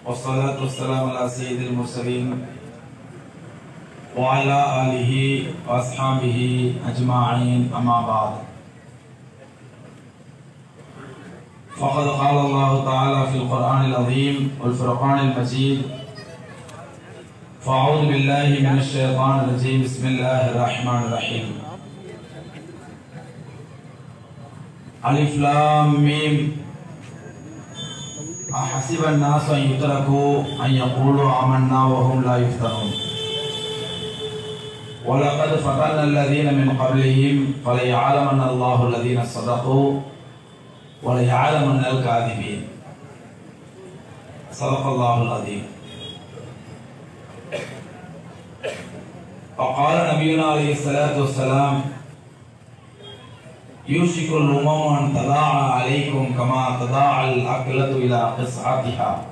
والصلاة والسلام على سيد المرسلين وعلى آله وأصحابه أجمعين أما بعد فقد قال الله تعالى في القرآن العظيم والفرقان المجيد فأعوذ بالله من الشيطان الرجيم بسم الله الرحمن الرحيم ألف لام ميم أحسب الناس أن يتركوا أن يقولوا آمنا وهم لا يفتنون ولقد فتنا الذين من قبلهم فليعلمن الله الذين صدقوا وليعلمن الكاذبين صدق الله العظيم وقال نبينا عليه الصلاة والسلام يوشك الأمم أن تضاعى عليكم كما تضاعى الأكلة إلى قصعتها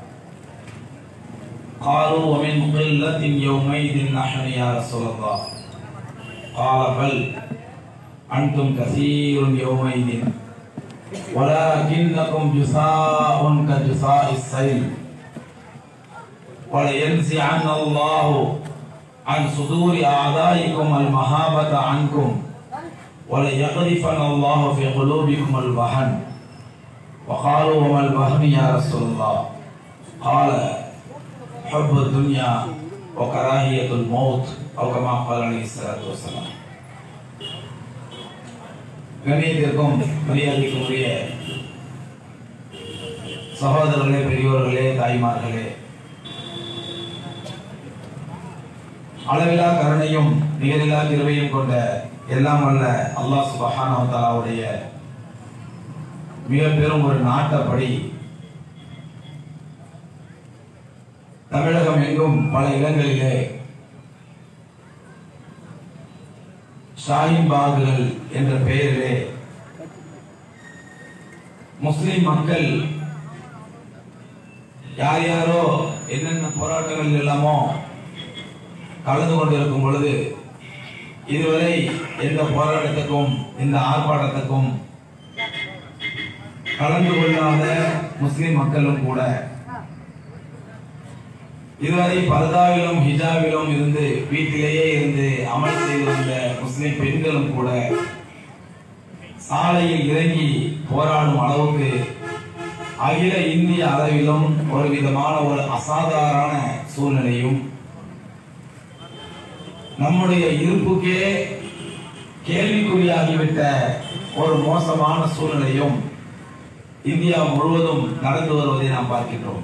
قالوا ومن قلة يومئذ نحن يا رسول الله قال بل أنتم كثير يومئذ ولكنكم جثاء كجثاء السيل ولينزعن الله عن صدور أعدائكم المهابة عنكم وليقذفن الله في قلوبكم الوهن وقالوا وما الوهن يا رسول الله قال حب الدنيا وكراهية الموت أو كما قال عليه الصلاة والسلام கணியத்திற்கும் மரியாதைக்கும் உரிய சகோதரர்களே பெரியோர்களே தாய்மார்களே அளவிலா கருணையும் நிகரில்லா கிருபையும் கொண்ட எல்லாம் அல்ல அல்லாஹ் சுபஹானஹு தஆலாவுடைய மிக பெரும் ஒரு நாட்டப்படி தமிழகம் எங்கும் பல இடங்களிலே ஷாஹின் பாகுகள் என்ற பெயரிலே முஸ்லிம் மக்கள் யார் யாரோ என்னென்ன போராட்டங்கள் எல்லாமோ கலந்து கொண்டிருக்கும் பொழுது இதுவரை எந்த போராட்டத்துக்கும் இந்த ஆர்ப்பாட்டத்துக்கும் கலந்து கொள்ளாத முஸ்லிம் மக்களும் கூட இதுவரை பர்தாவிலும் ஹிஜாபிலும் இருந்து வீட்டிலேயே இருந்து அமல் செய்து வந்த முஸ்லிம் பெண்களும் கூட சாலையில் இறங்கி போராடும் அளவுக்கு அகில இந்திய அளவிலும் ஒரு விதமான ஒரு அசாதாரண சூழ்நிலையும் நம்முடைய இருப்புக்கே கேள்விக்குறியாகிவிட்ட ஒரு மோசமான சூழ்நிலையும் இந்தியா முழுவதும் நடந்து வருவதை நாம் பார்க்கின்றோம்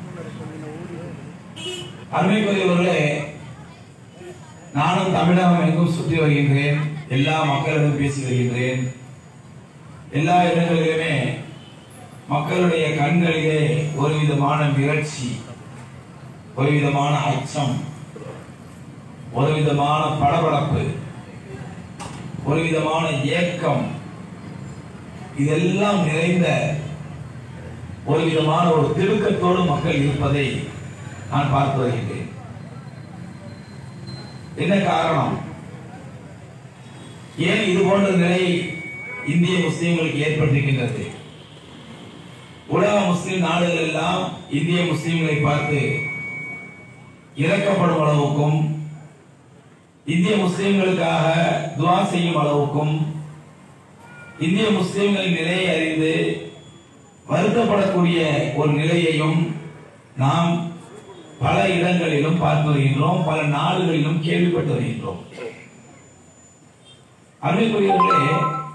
அருமைக்குரியவர்களே நானும் தமிழகம் எங்கும் சுற்றி வருகின்றேன் எல்லா மக்களிடம் பேசி வருகின்றேன் எல்லா இடங்களிலுமே மக்களுடைய கண்களிலே ஒரு விதமான மிரட்சி ஒரு விதமான அச்சம் ஒரு விதமான படபடப்பு ஒரு விதமான ஏக்கம் இதெல்லாம் நிறைந்த ஒரு விதமான ஒரு திடுக்கத்தோடு மக்கள் இருப்பதை நான் பார்த்து வருகின்றேன் என்ன காரணம் ஏன் இது போன்ற நிலை இந்திய முஸ்லிம்களுக்கு ஏற்பட்டிருக்கின்றது உலக முஸ்லிம் நாடுகள் எல்லாம் இந்திய முஸ்லிம்களை பார்த்து இறக்கப்படும் அளவுக்கும் இந்திய முஸ்லிம்களுக்காக துவா செய்யும் அளவுக்கும் இந்திய முஸ்லிம்களின் நிலையை அறிந்து வருத்தப்படக்கூடிய ஒரு நிலையையும் நாம் பல இடங்களிலும் பார்த்து வருகின்றோம் பல நாடுகளிலும் கேள்விப்பட்டு வருகின்றோம் அருமைக்குரியவர்களே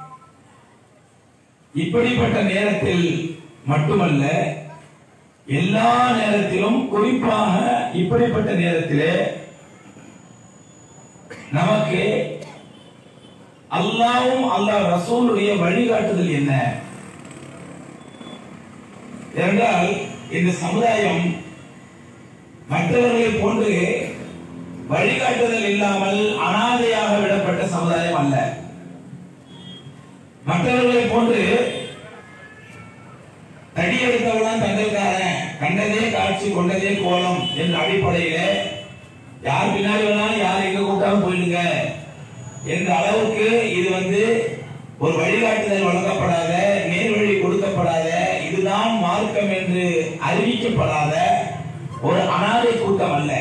இப்படிப்பட்ட நேரத்தில் மட்டுமல்ல எல்லா நேரத்திலும் குறிப்பாக இப்படிப்பட்ட நேரத்திலே நமக்கு அல்லாவும் அல்லாஹ் ரசூலுடைய வழிகாட்டுதல் என்ன என்றால் இந்த சமுதாயம் மற்றவர்களை போன்று வழிகாட்டுதல் இல்லாமல் அனாதையாக விடப்பட்ட சமுதாயம் அல்ல மற்றவர்களை போன்று தடி எடுத்தவெல்லாம் தங்கல்காரன் கண்டதே காட்சி கொண்டதே கோலம் என்ற அடிப்படையில யார் பின்னாடி வேணாலும் யார் எங்க கூட்டாலும் போயிடுங்க என்ற அளவுக்கு இது வந்து ஒரு வழிகாட்டுதல் வழங்கப்படாத நேர்வழி கொடுக்கப்படாத இதுதான் மார்க்கம் என்று அறிவிக்கப்படாத ஒரு அனாதை கூட்டம் அல்ல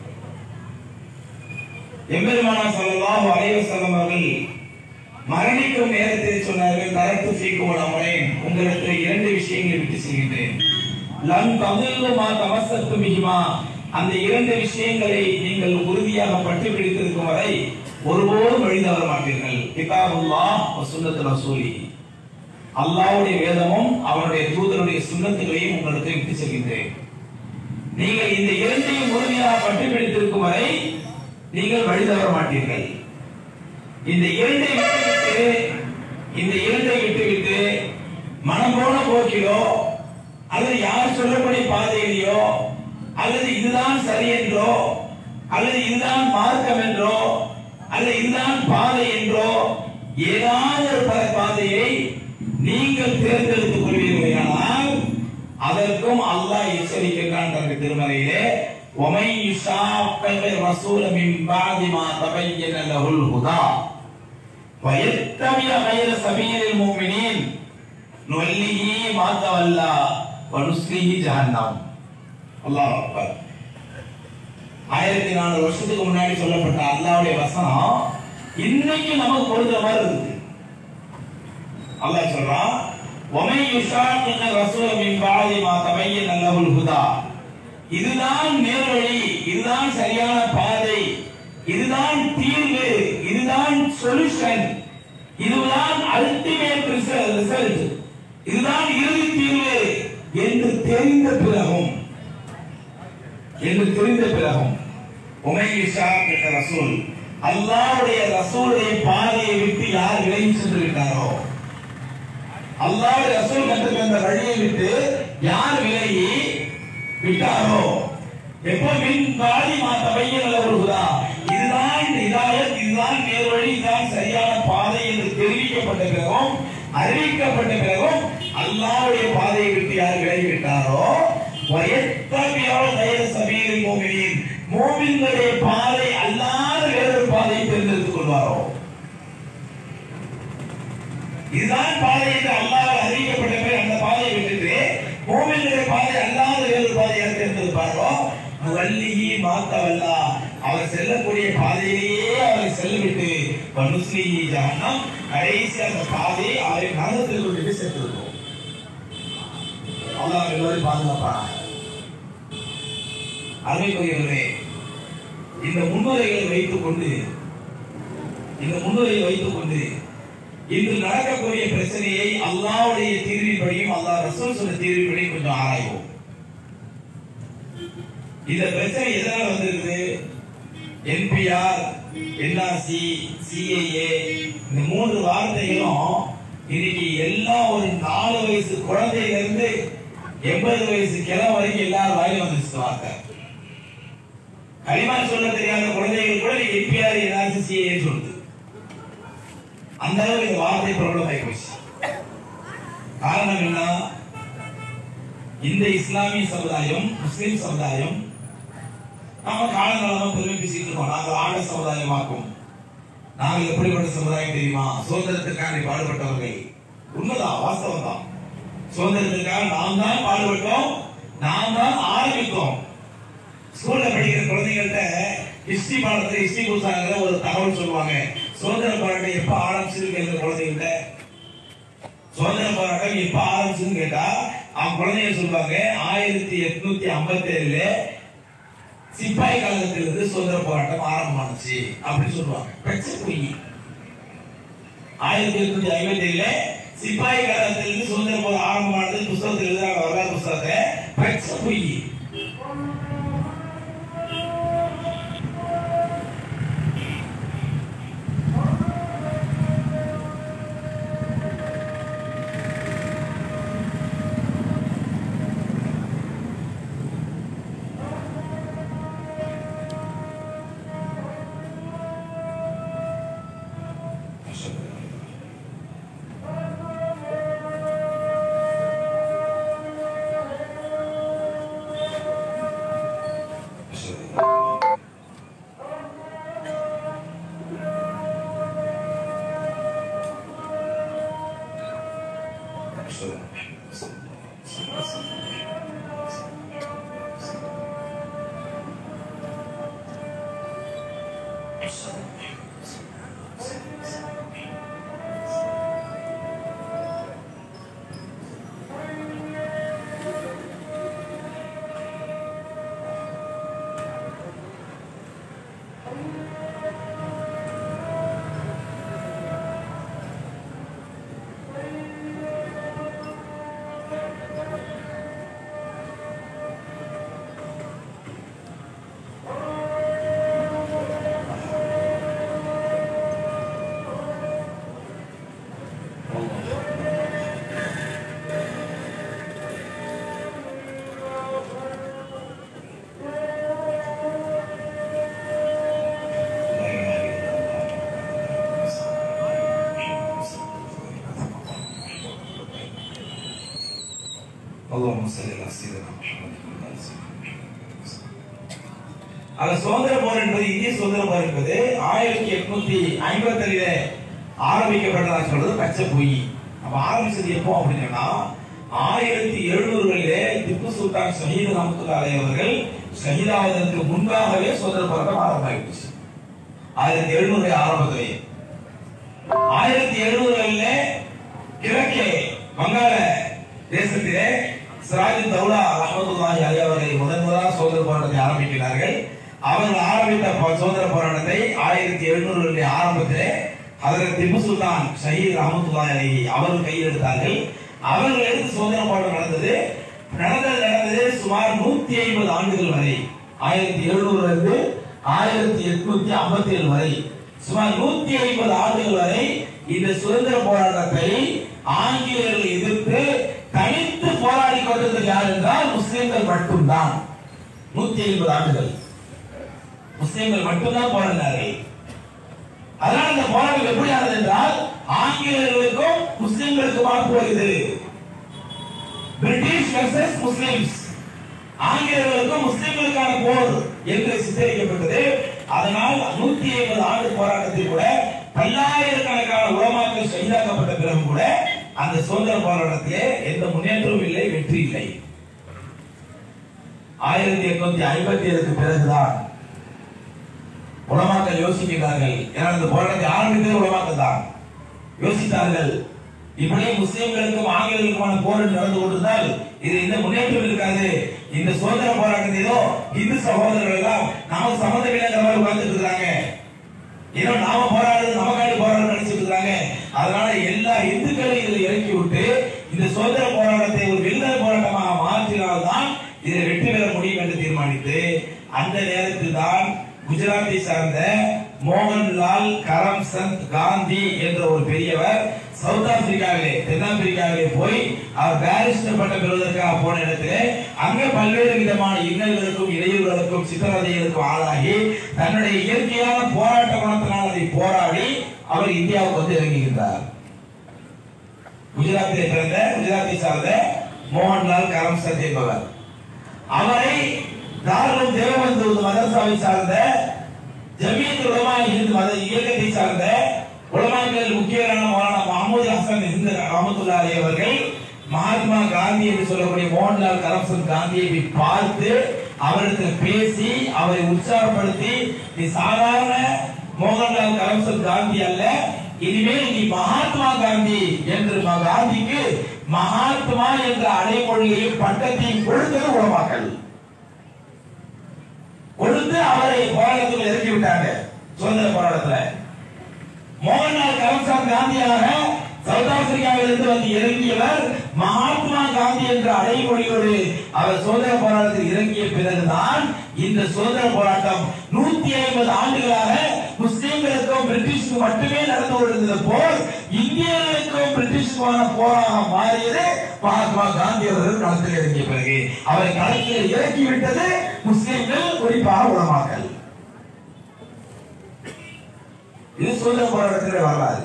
எம்பெருமானா ஸல்லல்லாஹு அலைஹி வஸல்லம் அவர்கள் மரணிக்கும் நேரத்தில் சொன்னார்கள் தரத்து ஃபீக்கும் அமரேன் உங்களிடத்தில் இரண்டு விஷயங்களை விட்டு செல்கின்றேன் லம் தமிழ்வு மா தமசத்து மிகுமா அந்த இரண்டு விஷயங்களை நீங்கள் உறுதியாக பற்றி பிடித்திருக்கும் வரை ஒருபோதும் வழி தவற மாட்டீர்கள் கிதாபுல்லாஹ் வ சுன்னத்து ரசூலி அல்லாஹ்வுடைய வேதமும் அவனுடைய தூதருடைய சுன்னத்துகளையும் உங்களுக்கு விட்டு செல்கின்றேன் நீங்கள் இந்த இரண்டையும் உறுதியாக பற்றி பிடித்திருக்கும் வரை நீங்கள் வழி தவற மாட்டீர்கள் இந்த இரண்டை விட்டுவிட்டு இந்த இரண்டை விட்டுவிட்டு மனம் போன போக்கிலோ அல்லது யார் சொல்லக்கூடிய பாதையிலையோ அல்லது இதுதான் சரி என்றோ அல்லது இதுதான் மார்க்கம் என்றோ அல்லது இதுதான் பாதை என்றோ ஏதாவது ஒரு ப- பாதையை நீங்கள் தேர்ந்தெடுத்துக் கொள்வீர்களானால் அதற்கும் அல்லாஹ் எச்சரிக்கின்றான் தனது திருமறையிலே وَمَن يُشَاقِّقِ الرَّسُولَ مِن بَعْدِ مَا تَبَيَّنَ لَهُ الْهُدَى وَيَتَّبِعْ غَيْرَ سَبِيلِ الْمُؤْمِنِينَ نُوَلِّهِ مَا تَوَلَّى وَنُصْلِهِ جَهَنَّمَ அல்லாஹ் அக்பர் ஆயிரத்தி நானூறு வருஷத்துக்கு முன்னாடி சொல்லப்பட்ட அல்லாஹ்வுடைய வசனம் இன்னைக்கு நமக்கு பொருந்துற மாதிரி இருக்கு அல்லாஹ் சொல்றான் وَمَن يُشَاقِقِ الرَّسُولَ مِن بَعْدِ مَا تَبَيَّنَ لَهُ الْهُدَى இதுதான் நேர்வழி இதுதான் சரியான பாதை இதுதான் தீர்வு இதுதான் சொல்யூஷன் இதுதான் அல்டிமேட் ரிசல்ட் இதுதான் இறுதி தீர்வு என்று தெரிந்த பிறகும் என்று தெரிந்த பிறகும் உமையிஷா என்ற ரசூல் அல்லாஹ்வுடைய ரசூலுடைய பாதையை விட்டு யார் விலகி சென்று விட்டாரோ அல்லாஹ்வுடைய ரசூல் கற்றுக் தந்த வழியை விட்டு யார் விலகி விட்டாரோ எப்போ மின் பாடி மாத்த பையன் வருகிறா இதுதான் இதாயத் இதுதான் நேர்வழி இதுதான் சரியான பாதை என்று தெரிவிக்கப்பட்ட பிறகும் அறிவிக்கப்பட்ட பிறகும் அல்லாஹ்வுடைய பாதையை விட்டு யார் விலகி விட்டாரோ வயத்தபியோ கைர சபீரில் மோமினின் மோமின்களுடைய பாதை அல்லாத வேறொரு பாதையை தேர்ந்தெடுத்துக் கொள்வாரோ இதுதான் பாதை என்று அல்லாஹ் அறிவிக்கப்பட்ட பிறகு அந்த பாதையை விட்டுட்டு மோமின்களுடைய பாதை அல்லாத வேறொரு பாதையை தேர்ந்தெடுப்பாரோ வள்ளிகி மாத்தவல்லா அவர் செல்லக்கூடிய பாதையிலேயே அவரை செல்லவிட்டு வனுஸ்லிஹி ஜஹன்னம் கடைசி அந்த பாதையை அவரை நரகத்தில் கொண்டு சேர்த்திருக்கும் அல்லாஹ் எல்லோரும் பாதுகாப்பானாக அருமைக்குரியவர்களே இந்த முன்னுரைகளை வைத்துக் கொண்டு இந்த முன்னுரையை வைத்துக் கொண்டு இன்று நடக்கக்கூடிய பிரச்சனையை அல்லாஹ்வுடைய தீர்வின்படியும் அல்லாஹ் ரசூல் சொன்ன தீர்வின்படியும் கொஞ்சம் ஆராய்வோம் இந்த பிரச்சனை எதனால வந்திருக்குது என்பிஆர் என்ஆர்சி சிஏஏ இந்த மூன்று வார்த்தைகளும் இன்னைக்கு எல்லா ஒரு நாலு வயசு குழந்தையில இருந்து எண்பது வயசு கிழமை வரைக்கும் எல்லாரும் வாயிலும் வந்துச்சு வார்த்தை களிமான் சொல்ல தெரியாத குழந்தைகள் கூட என்பிஆர் என்ஆர்சி சிஏஏ சொல்லுது அந்த அளவுக்கு இந்த வார்த்தை பிரபலம் ஆகி போச்சு காரணம் என்ன இந்த இஸ்லாமிய சமுதாயம் முஸ்லிம் சமுதாயம் நாம காலங்காலமா பெருமை பேசிட்டு இருக்கோம் நாங்கள் ஆண்ட சமுதாயமாக்கும் நாங்கள் எப்படிப்பட்ட சமுதாயம் தெரியுமா சுதந்திரத்துக்காக பாடுபட்டவர்கள் உண்மைதான் வாஸ்தவம் தான் சுதந்திரத்துக்காக நாம் தான் பாடுபட்டோம் நாம் தான் ஆரம்பித்தோம் ஸ்கூல்ல படிக்கிற குழந்தைங்கள்ட்ட ஹிஸ்டரி பாடத்துல ஹிஸ்டரி புத்தகங்கள ஒரு தகவல் சொல்லுவாங்க சுதந்திர போராட்டம் எப்ப ஆரம்பிச்சதுன்னு கேட்கிற குழந்தைங்கள்ட்ட சுதந்திர போராட்டம் எப்ப ஆரம்பிச்சதுன்னு கேட்டா அவங்க குழந்தைங்க சொல்லுவாங்க ஆயிரத்தி எட்நூத்தி ஐம்பத்தி ஏழுல சிப்பாய் காலத்திலிருந்து சுதந்திர போராட்டம் ஆரம்பமானுச்சு அப்படின்னு சொல்லுவாங்க பச்சை பொய் ஆயிரத்தி எட்நூத்தி ஐம்பத்தி ஏழுல சிப்பாய் காலத்திலிருந்து சுதந்திர போராட்டம் ஆரம்பமானது புத்தகத்தில் எழுதுறாங்க வரலாறு புத்தகத்தை பச்சை பொய் اللهم صل على سيدنا محمد وعلى آل سيدنا محمد அந்த சுதந்திர போர் என்பது இந்திய சுதந்திர போர் என்பது ஆயிரத்தி எட்நூத்தி ஐம்பத்தி ஏழுல ஆரம்பிக்கப்பட்டதா சொல்றது பச்சை பொய் அப்ப ஆரம்பிச்சது எப்போ அப்படின்னா ஆயிரத்தி எழுநூறுகளிலே திப்பு சுல்தான் ஷஹீத் ரஹமத்துல்லாஹி அவர்கள் ஷஹீதாவதற்கு முன்பாகவே சுதந்திர போராட்டம் ஆரம்பமாயிடுச்சு ஆயிரத்தி எழுநூறு ஆரம்பத்திலேயே ஆயிரத்தி எழுநூறுகளில கிழக்கே வங்காள தேசத்திலே சிராஜ் தௌலா ரஹமத்துல்லாஹி அலி அவர்கள் முதன் முதலாக சுதந்திர போராட்டத்தை ஆரம்பிக்கிறார்கள் அவர்கள் ஆரம்பித்த ப- சுதந்திர போராட்டத்தை ஆயிரத்தி எழுநூறுகளின் ஆரம்பத்திலே ஹதரத் திப்பு சுல்தான் ஷஹீத் ரஹமத்துல்லாஹி அலைஹி அவர்கள் கையில் எடுத்தார்கள் அவர்கள் எடுத்து சுதந்திர போராட்டம் நடந்தது நடந்தது நடந்தது சுமார் நூத்தி ஐம்பது ஆண்டுகள் வரை ஆயிரத்தி எழுநூறுல இருந்து ஆயிரத்தி எட்நூத்தி ஐம்பத்தி ஏழு வரை சுமார் நூத்தி ஐம்பது ஆண்டுகள் வரை இந்த சுதந்திர போராட்டத்தை ஆங்கிலேயர்கள் எதிர்த்து தனித்து போராடி கொண்டிருந்தது யார் என்றால் முஸ்லிம்கள் மட்டும்தான் நூத்தி ஐம்பது ஆண்டுகள் முஸ்லிம்கள் மட்டும்தான் போராடினார்கள் அதனால இந்த போராட்டம் எப்படி ஆனது என்றால் ஆங்கிலேயர்களுக்கும் முஸ்லிம்களுக்குமாக போகுது பிரிட்டிஷ் வெர்சஸ் முஸ்லிம்ஸ் ஆங்கிலேயர்களுக்கும் முஸ்லிம்களுக்கான போர் என்று சித்தரிக்கப்பட்டது அதனால் நூத்தி ஐம்பது ஆண்டு போராட்டத்தில் கூட பல்லாயிரக்கணக்கான உலமாக்கள் ஷஹீதாக்கப்பட்ட பிறகு கூட அந்த சுதந்திர போராட்டத்திலே எந்த முன்னேற்றமும் இல்லை வெற்றி இல்லை ஆயிரத்தி எட்நூத்தி ஐம்பத்தி ஏழுக்கு பிறகுதான் உலமாக்கள் யோசிக்கிறார்கள் ஏன்னா இந்த போராட்டத்தை ஆரம்பித்தது உலமாக்கள் தான் யோசித்தார்கள் இப்படியே முஸ்லிம்களுக்கும் ஆங்கிலேயர்களுக்குமான போர் நடந்து கொண்டிருந்தால் இது இந்த முன்னேற்றம் இருக்காது இந்த சுதந்திர போராட்டத்தை ஏதோ இந்து சகோதரர்கள் எல்லாம் நாம சம்மந்தம் இல்லைங்கிற மாதிரி உட்கார்ந்துட்டு இருக்காங்க ஏதோ நாம போராடுறது நமக்காண்டி போராட நினைச்சிட்டு இருக்காங்க அதனால எல்லா இந்துக்களையும் இதில் இறக்கி விட்டு இந்த சுதந்திர போராட்டத்தை ஒரு விடுதலை போராட்டமாக மாற்றினால்தான் இதில் வெற்றி பெற முடியும் என்று தீர்மானித்து அந்த நேரத்தில் தான் குஜராத்தை சார்ந்த மோகன்லால் கரம்சந்த் காந்தி என்ற ஒரு பெரியவர் சவுத் ஆப்பிரிக்காவிலே தென்னாப்பிரிக்காவிலே போய் அவர் பேரிஸ்டர் பட்டம் பெறுவதற்காக போன இடத்திலே அங்க பல்வேறு விதமான இன்னல்களுக்கும் இடையூறுகளுக்கும் சித்திரவதைகளுக்கும் ஆளாகி தன்னுடைய இயற்கையான போராட்ட குணத்தினால் அதை போராடி அவர் இந்தியாவுக்கு வந்து இறங்குகின்றார் குஜராத்திலே பிறந்த குஜராத்தை சார்ந்த மோகன்லால் கரம்சந்த் என்பவர் அவரை தாராளம் தேவபந்து மதரசாவை சார்ந்த ஜமீத் உலமா இருந்து மத இயக்கத்தை சார்ந்த உலமாக்கள் முக்கியமான மௌலானா மஹமூத் ஹசன் இந்த ரஹமத்துல்லாஹி அவர்கள் மகாத்மா காந்தி என்று சொல்லக்கூடிய மோகன்லால் கரம்சந்த் காந்தியை போய் பார்த்து அவரிடத்தில் பேசி அவரை உற்சாகப்படுத்தி நீ சாதாரண மோகன்லால் கரம்சந்த் காந்தி அல்ல இனிமேல் நீ மகாத்மா காந்தி என்று ம- காந்திக்கு மகாத்மா என்ற அடைமொழியையும் பட்டத்தையும் கொடுத்தது உலமாக்கள் கொடுத்து அவரை போராட்டத்தில் இறக்கி விட்டாங்க சுதந்திர போராட்டத்துல மோகன்லால் கரம்சாத் காந்தியாக சவுத் ஆப்பிரிக்காவிலிருந்து வந்து இறங்கியவர் மகாத்மா காந்தி என்ற அடைமொழியோடு அவர் சுதந்திர போராட்டத்தில் இறங்கிய பிறகுதான் இந்த சுதந்திர போராட்டம் நூத்தி ஐம்பது ஆண்டுகளாக முஸ்லிம்களுக்கும் பிரிட்டிஷுக்கும் மட்டுமே நடந்து கொண்டிருந்த போர் இந்தியர்களுக்கும் பிரிட்டிஷுக்குமான போராக மாறியது மகாத்மா காந்தி அவர்கள் களத்தில் இறங்கிய பிறகு அவரை களத்தில் இறக்கி விட்டது முஸ்லிம்கள் குறிப்பாக உலமாக்கல் இது சுதந்திர போராட்டத்திலே வரலாறு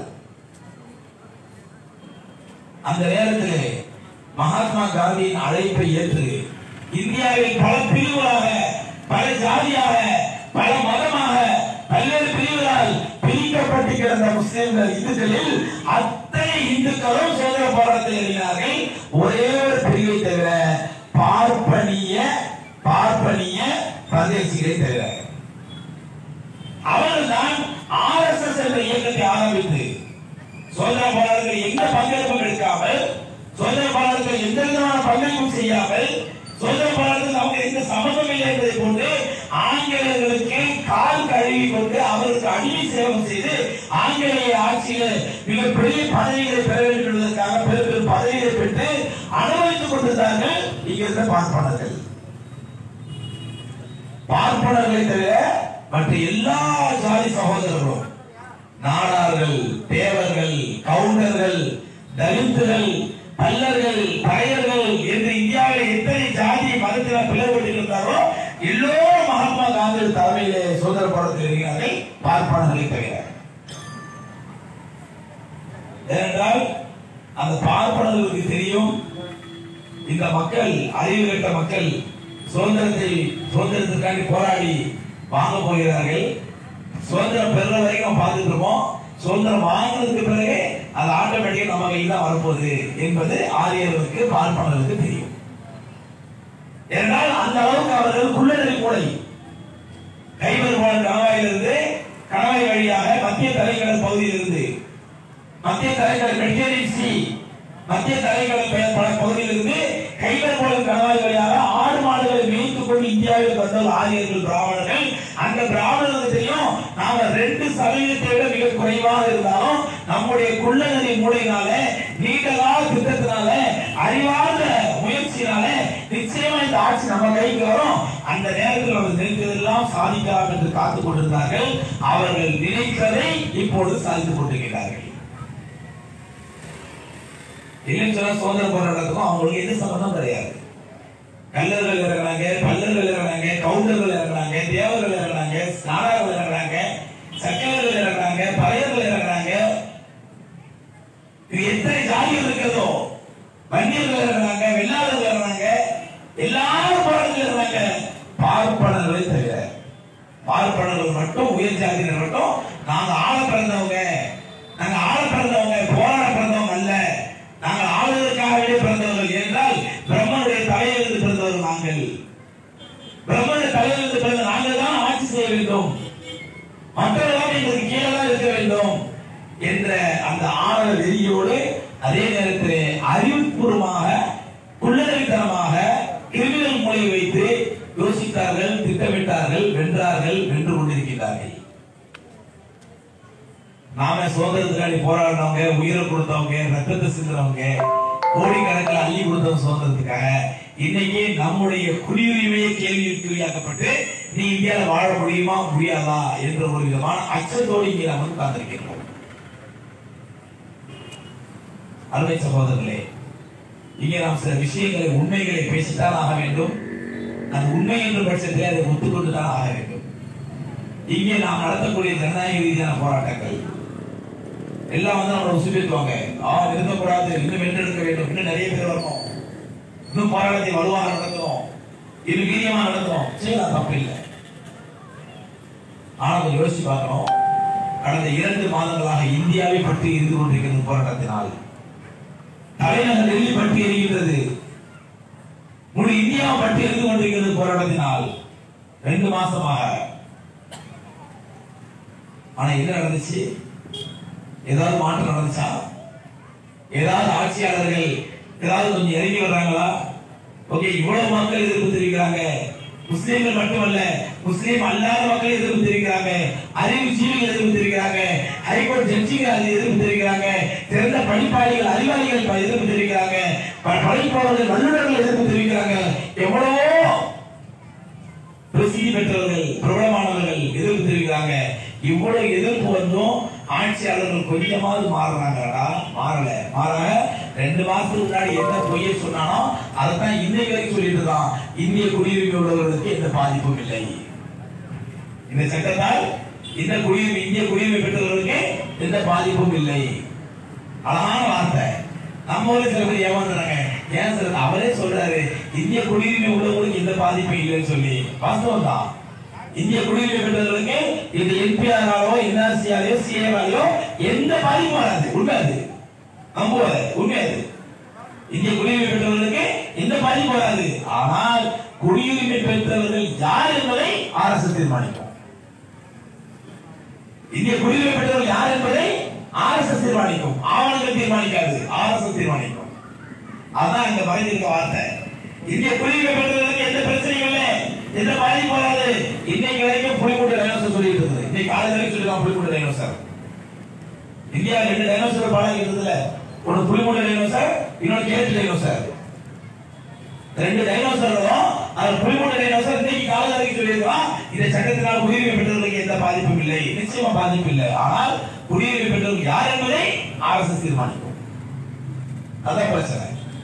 அந்த நேரத்திலே மகாத்மா காந்தியின் அழைப்பை ஏற்று இந்தியாவில் பல பிரிவுகளாக பல ஜாதியாக பல மதமாக பல்வேறு பிரிவுகளால் பிரிக்கப்பட்டு கிடந்த முஸ்லிம்கள் இந்துக்களில் அத்தனை இந்துக்களும் சுதந்திர போராட்டத்தில் இறங்கினார்கள் ஒரே ஒரு பிரிவை தவிர பார்ப்பனிய பார்ப்பனிய பிரதேசிகளை தவிர அவர்கள்தான் ஆர்எஸ்எஸ் என்ற இயக்கத்தை ஆரம்பித்து சுதந்திர போராட்டத்தில் எந்த பங்கேற்பும் எடுக்காமல் சுதந்திர போராட்டத்தில் எந்த விதமான பங்களிப்பும் செய்யாமல் சுதந்திர போராட்டத்தில் அவங்க எந்த சமூகம் இல்லை என்பதை கொண்டு ஆங்கிலேயர்களுக்கு கால் கழுவி கொண்டு அவருக்கு அடிமை சேவம் செய்து ஆங்கிலேய ஆட்சியில் மிகப்பெரிய பதவிகளை பெற வேண்டும் என்பதற்காக பெரு பெரு பதவிகளை பெற்று அனுபவித்துக் கொண்டிருந்தார்கள் இங்க இருந்த பார்ப்பனர்கள் பார்ப்பனர்களை தவிர மற்ற எல்லா ஜாதி சகோதரர்களும் நாடார்கள் தேவர்கள் கவுண்டர்கள் தலித்துகள் பல்லர்கள் பறையர்கள் என்று இந்தியாவில் எத்தனை ஜாதி மதத்தினர் பிளவுபட்டிருந்தாரோ எல்லோரும் மகாத்மா காந்தி தலைமையிலே சுதந்திர போராட்டத்தில் இருக்கிறார்கள் பார்ப்பனர்களை தவிர ஏனென்றால் அந்த பார்ப்பனர்களுக்கு தெரியும் இந்த மக்கள் அறிவு கட்ட மக்கள் சுதந்திரத்தை சுதந்திரத்திற்காண்டி போராடி வாங்க போகிறார்கள் சுதந்திரம் பெறுற வரைக்கும் நம்ம பார்த்துட்டு இருப்போம் சுதந்திரம் வாங்கினதுக்கு பிறகு அது ஆட்டோமேட்டிக்கா நம்ம கையில் தான் வரப்போகுது என்பது ஆரியர்களுக்கு பார்ப்பனர்களுக்கு தெரியும் ஏனென்றால் அந்த அளவுக்கு அவர்கள் குள்ளநெறி கூடை கைவர் போன கணவாயிலிருந்து கணவாய் வழியாக மத்திய தலைக்கடல் பகுதியிலிருந்து மத்திய தலைக்கடல் மெடிட்டரேனியன் சி மத்திய தலைக்கடல் பெயர் பல பகுதியிலிருந்து கைவர் போல கணவாய் வழியாக ஆடு மாடுகளை மேய்த்துக் கொண்டு இந்தியாவில் வந்த ஆரியர்கள் பிராமணர்கள் அந்த பிராமணர்களுக்கு தெரியும் நாம ரெண்டு சதவீதத்தை விட மிக குறைவாக இருந்தாலும் நம்முடைய குள்ளநதி மூளையினால நீண்ட கால திட்டத்தினால அறிவார்ந்த முயற்சியினால நிச்சயமா இந்த ஆட்சி நம்ம கைக்கு வரும் அந்த நேரத்தில் அவர் நினைத்ததெல்லாம் சாதிக்கலாம் என்று காத்துக் கொண்டிருந்தார்கள் அவர்கள் நினைத்ததை இப்பொழுது சாதித்துக் கொண்டிருக்கிறார்கள் இல்லைன்னு சொன்னா சுதந்திர போராட்டத்துக்கும் அவங்களுக்கு எந்த சம்பந்தம் கிடையாது கல்லர்கள் இறங்குறாங்க பல்லர்கள் இறங்குறாங்க கவுண்டர்கள் இறங்குறாங்க தேவர்கள் இறங்குறாங்க நாடார்கள் இறங்குறாங்க சக்கரர்கள் இறங்குறாங்க பறையர்கள் இறங்குறாங்க இது எத்தனை ஜாதிகள் இருக்கிறதோ வன்னியர்கள் இறங்குறாங்க வெள்ளாளர்கள் இறங்குறாங்க எல்லாரும் போராட்டத்தில் இறங்குறாங்க பார்ப்பனர்களை தவிர பார்ப்பனர்கள் மட்டும் உயர் ஜாதியினர் மட்டும் நாங்க ஆள பிறந்தவங்க நாங்க ஆள பிறந்தவங்க போராட பிறந்தவங்க அல்ல நாங்கள் ஆளுவதற்காகவே பிறந்தவர்கள் என்றால் பிரம்மனுடைய தலையிலிருந்து பிறந்தவர்கள் நாங்கள் பிரம்மனுடைய தலையிலிருந்து பிறந்த நாங்கள் தான் ஆட்சி செய்ய வேண்டும் மற்றவர்களாம் எங்களுக்கு கீழே தான் இருக்க வேண்டும் என்ற அந்த ஆழ வெறியோடு அதே நேரத்தில் அறிவுபூர்வமாக குள்ளறித்தனமாக கிரிமினல் மொழி வைத்து யோசித்தார்கள் திட்டமிட்டார்கள் வென்றார்கள் வென்று கொண்டிருக்கிறார்கள் நாம சுதந்திரத்துக்காண்டி போராடினவங்க உயிரை கொடுத்தவங்க ரத்தத்தை சிந்தினவங்க கோடிக்கணக்கில் அள்ளி கொடுத்தவங்க சுதந்திரத்துக்காக இன்னைக்கு நம்முடைய குடியுரிமையை கேள்விக்குறியாக்கப்பட்டு நீ இந்தியாவில் வாழ முடியுமா முடியாதா என்ற ஒரு விதமான அச்சத்தோடு இங்கே நாம் வந்து காத்திருக்கின்றோம் அருமை சகோதரர்களே இங்கே நாம் சில விஷயங்களை உண்மைகளை பேசித்தான் ஆக வேண்டும் அது உண்மை என்ற பட்சத்தில் அதை ஒத்துக்கொண்டு தான் ஆக வேண்டும் இங்கே நாம் நடத்தக்கூடிய ஜனநாயக ரீதியான போராட்டங்கள் எல்லாம் வந்து நம்மளை உசுப்பேற்றுவாங்க ஆ நிறுத்தக்கூடாது இன்னும் வென்றெடுக்க வேண்டும் இன்னும் நிறைய பேர் வரணும் இன்னும் போராட்டத்தை வலுவாக நடத்தணும் இது வீரியமா நடத்தணும் செய்யலாம் தப்பு இல்லை ஆனா கொஞ்சம் யோசிச்சு பார்க்கணும் கடந்த இரண்டு மாதங்களாக இந்தியாவை பற்றி இருந்து கொண்டிருக்கிறது போராட்டத்தினால் தலைநகர் டெல்லி பற்றி எரிகின்றது முழு இந்தியாவை பற்றி இருந்து கொண்டிருக்கிறது போராட்டத்தினால் ரெண்டு மாசமாக ஆனா என்ன நடந்துச்சு ஏதாவது மாற்றம் நடந்துச்சா ஏதாவது ஆட்சியாளர்கள் ஏதாவது கொஞ்சம் இறங்கி வர்றாங்களா ஓகே இவ்வளவு மக்கள் எதிர்ப்பு தெரிவிக்கிறாங்க முஸ்லீம்கள் மட்டுமல்ல முஸ்லீம் அல்லாத மக்கள் எதிர்ப்பு தெரிவிக்கிறாங்க அறிவு ஜீவிகள் எதிர்ப்பு தெரிவிக்கிறாங்க ஹைகோர்ட் ஜட்ஜிகள் அது எதிர்ப்பு தெரிவிக்கிறாங்க சிறந்த படிப்பாளிகள் அறிவாளிகள் ப- எதிர்ப்பு தெரிவிக்கிறாங்க ப- படிப்பவர்கள் வல்லுநர்கள் எதிர்ப்பு தெரிவிக்கிறாங்க எவ்வளவோ பிரசித்தி பெற்றவர்கள் பிரபலமானவர்கள் எதிர்ப்பு தெரிவிக்கிறாங்க இவ்வளவு எதிர்ப்பு வந்தும் ஆட்சியாளர்கள் கொஞ்சமாவது மாறுறாங்கடா மாறல மாறாக ரெண்டு மாசத்துக்கு முன்னாடி என்ன பொய்ய சொன்னானோ அதைத்தான் இன்னைக்கு வரைக்கும் சொல்லிட்டு இருக்கான் இந்திய குடியுரிமை உள்ளவர்களுக்கு எந்த பாதிப்பும் இல்லை இந்த சட்டத்தால் இந்த குடியுரிமை இந்திய குடியுரிமை பெற்றவர்களுக்கு எந்த பாதிப்பும் இல்லை அழகான வார்த்தை நம்ம ஊர்ல சில பேர் ஏமாந்துறாங்க ஏன் சார் அவரே சொல்றாரு இந்திய குடியுரிமை உள்ளவங்களுக்கு எந்த பாதிப்பும் இல்லைன்னு சொல்லி வாஸ்தவம் தான் இந்திய குடியுரிமை பெற்றவர்களுக்கு இது என்பிஆராலோ என்ஆர்சியாலையோ சிஏவாலையோ எந்த பாதிப்பும் வராது உண்மை அது நம்புவாரு உண்மை அது இந்திய குடியுரிமை பெற்றவர்களுக்கு எந்த பாதிப்பும் வராது ஆனால் குடியுரிமை பெற்றவர்கள் யார் என்பதை அரசு தீர்மானிக்கும் இந்திய குடியுரிமை பெற்றவர்கள் யார் என்பதை ஆர்எஸ்எஸ் தீர்மானிக்கும் ஆவணங்கள் தீர்மானிக்காது ஆர்எஸ்எஸ் தீர்மானிக்கும் அதான் இந்த மறைந்திருக்க வார்த்தை இந்திய குடியுரிமை பெற்றவர்களுக்கு எந்த பிரச்சனையும் இல்லை எந்த பாதிப்பு வராது இன்னைக்கு வரைக்கும் புலிக்கூட்ட டைனோசர் சொல்லிட்டு இருக்குது இன்னைக்கு காலை வரைக்கும் சொல்லிருக்கான் புலிக்கூட்ட டைனோசர் இந்தியா ரெண்டு டைனோசர் பாடம் இருந்ததுல ஒன்னு புலிக்கூட்ட டைனோசர் இன்னொன்னு கேட்டு டைனோசர் ரெண்டு டைனோசர்களும் அது புலிக்கூட்ட டைனோசர் இன்னைக்கு காலை வரைக்கும் சொல்லியிருக்கான் இந்த சட்டத்தினால் குடியுரிமை பெற்றவர்களுக்கு எந்த பாதிப்பும் இல்லை நிச்சயமா பாதிப்பு இல்லை ஆனால் குடியுரிமை பெற்றவர்கள் யார் என்பதை அரசு தீர்மானிக்கும் அதான் பிரச்சனை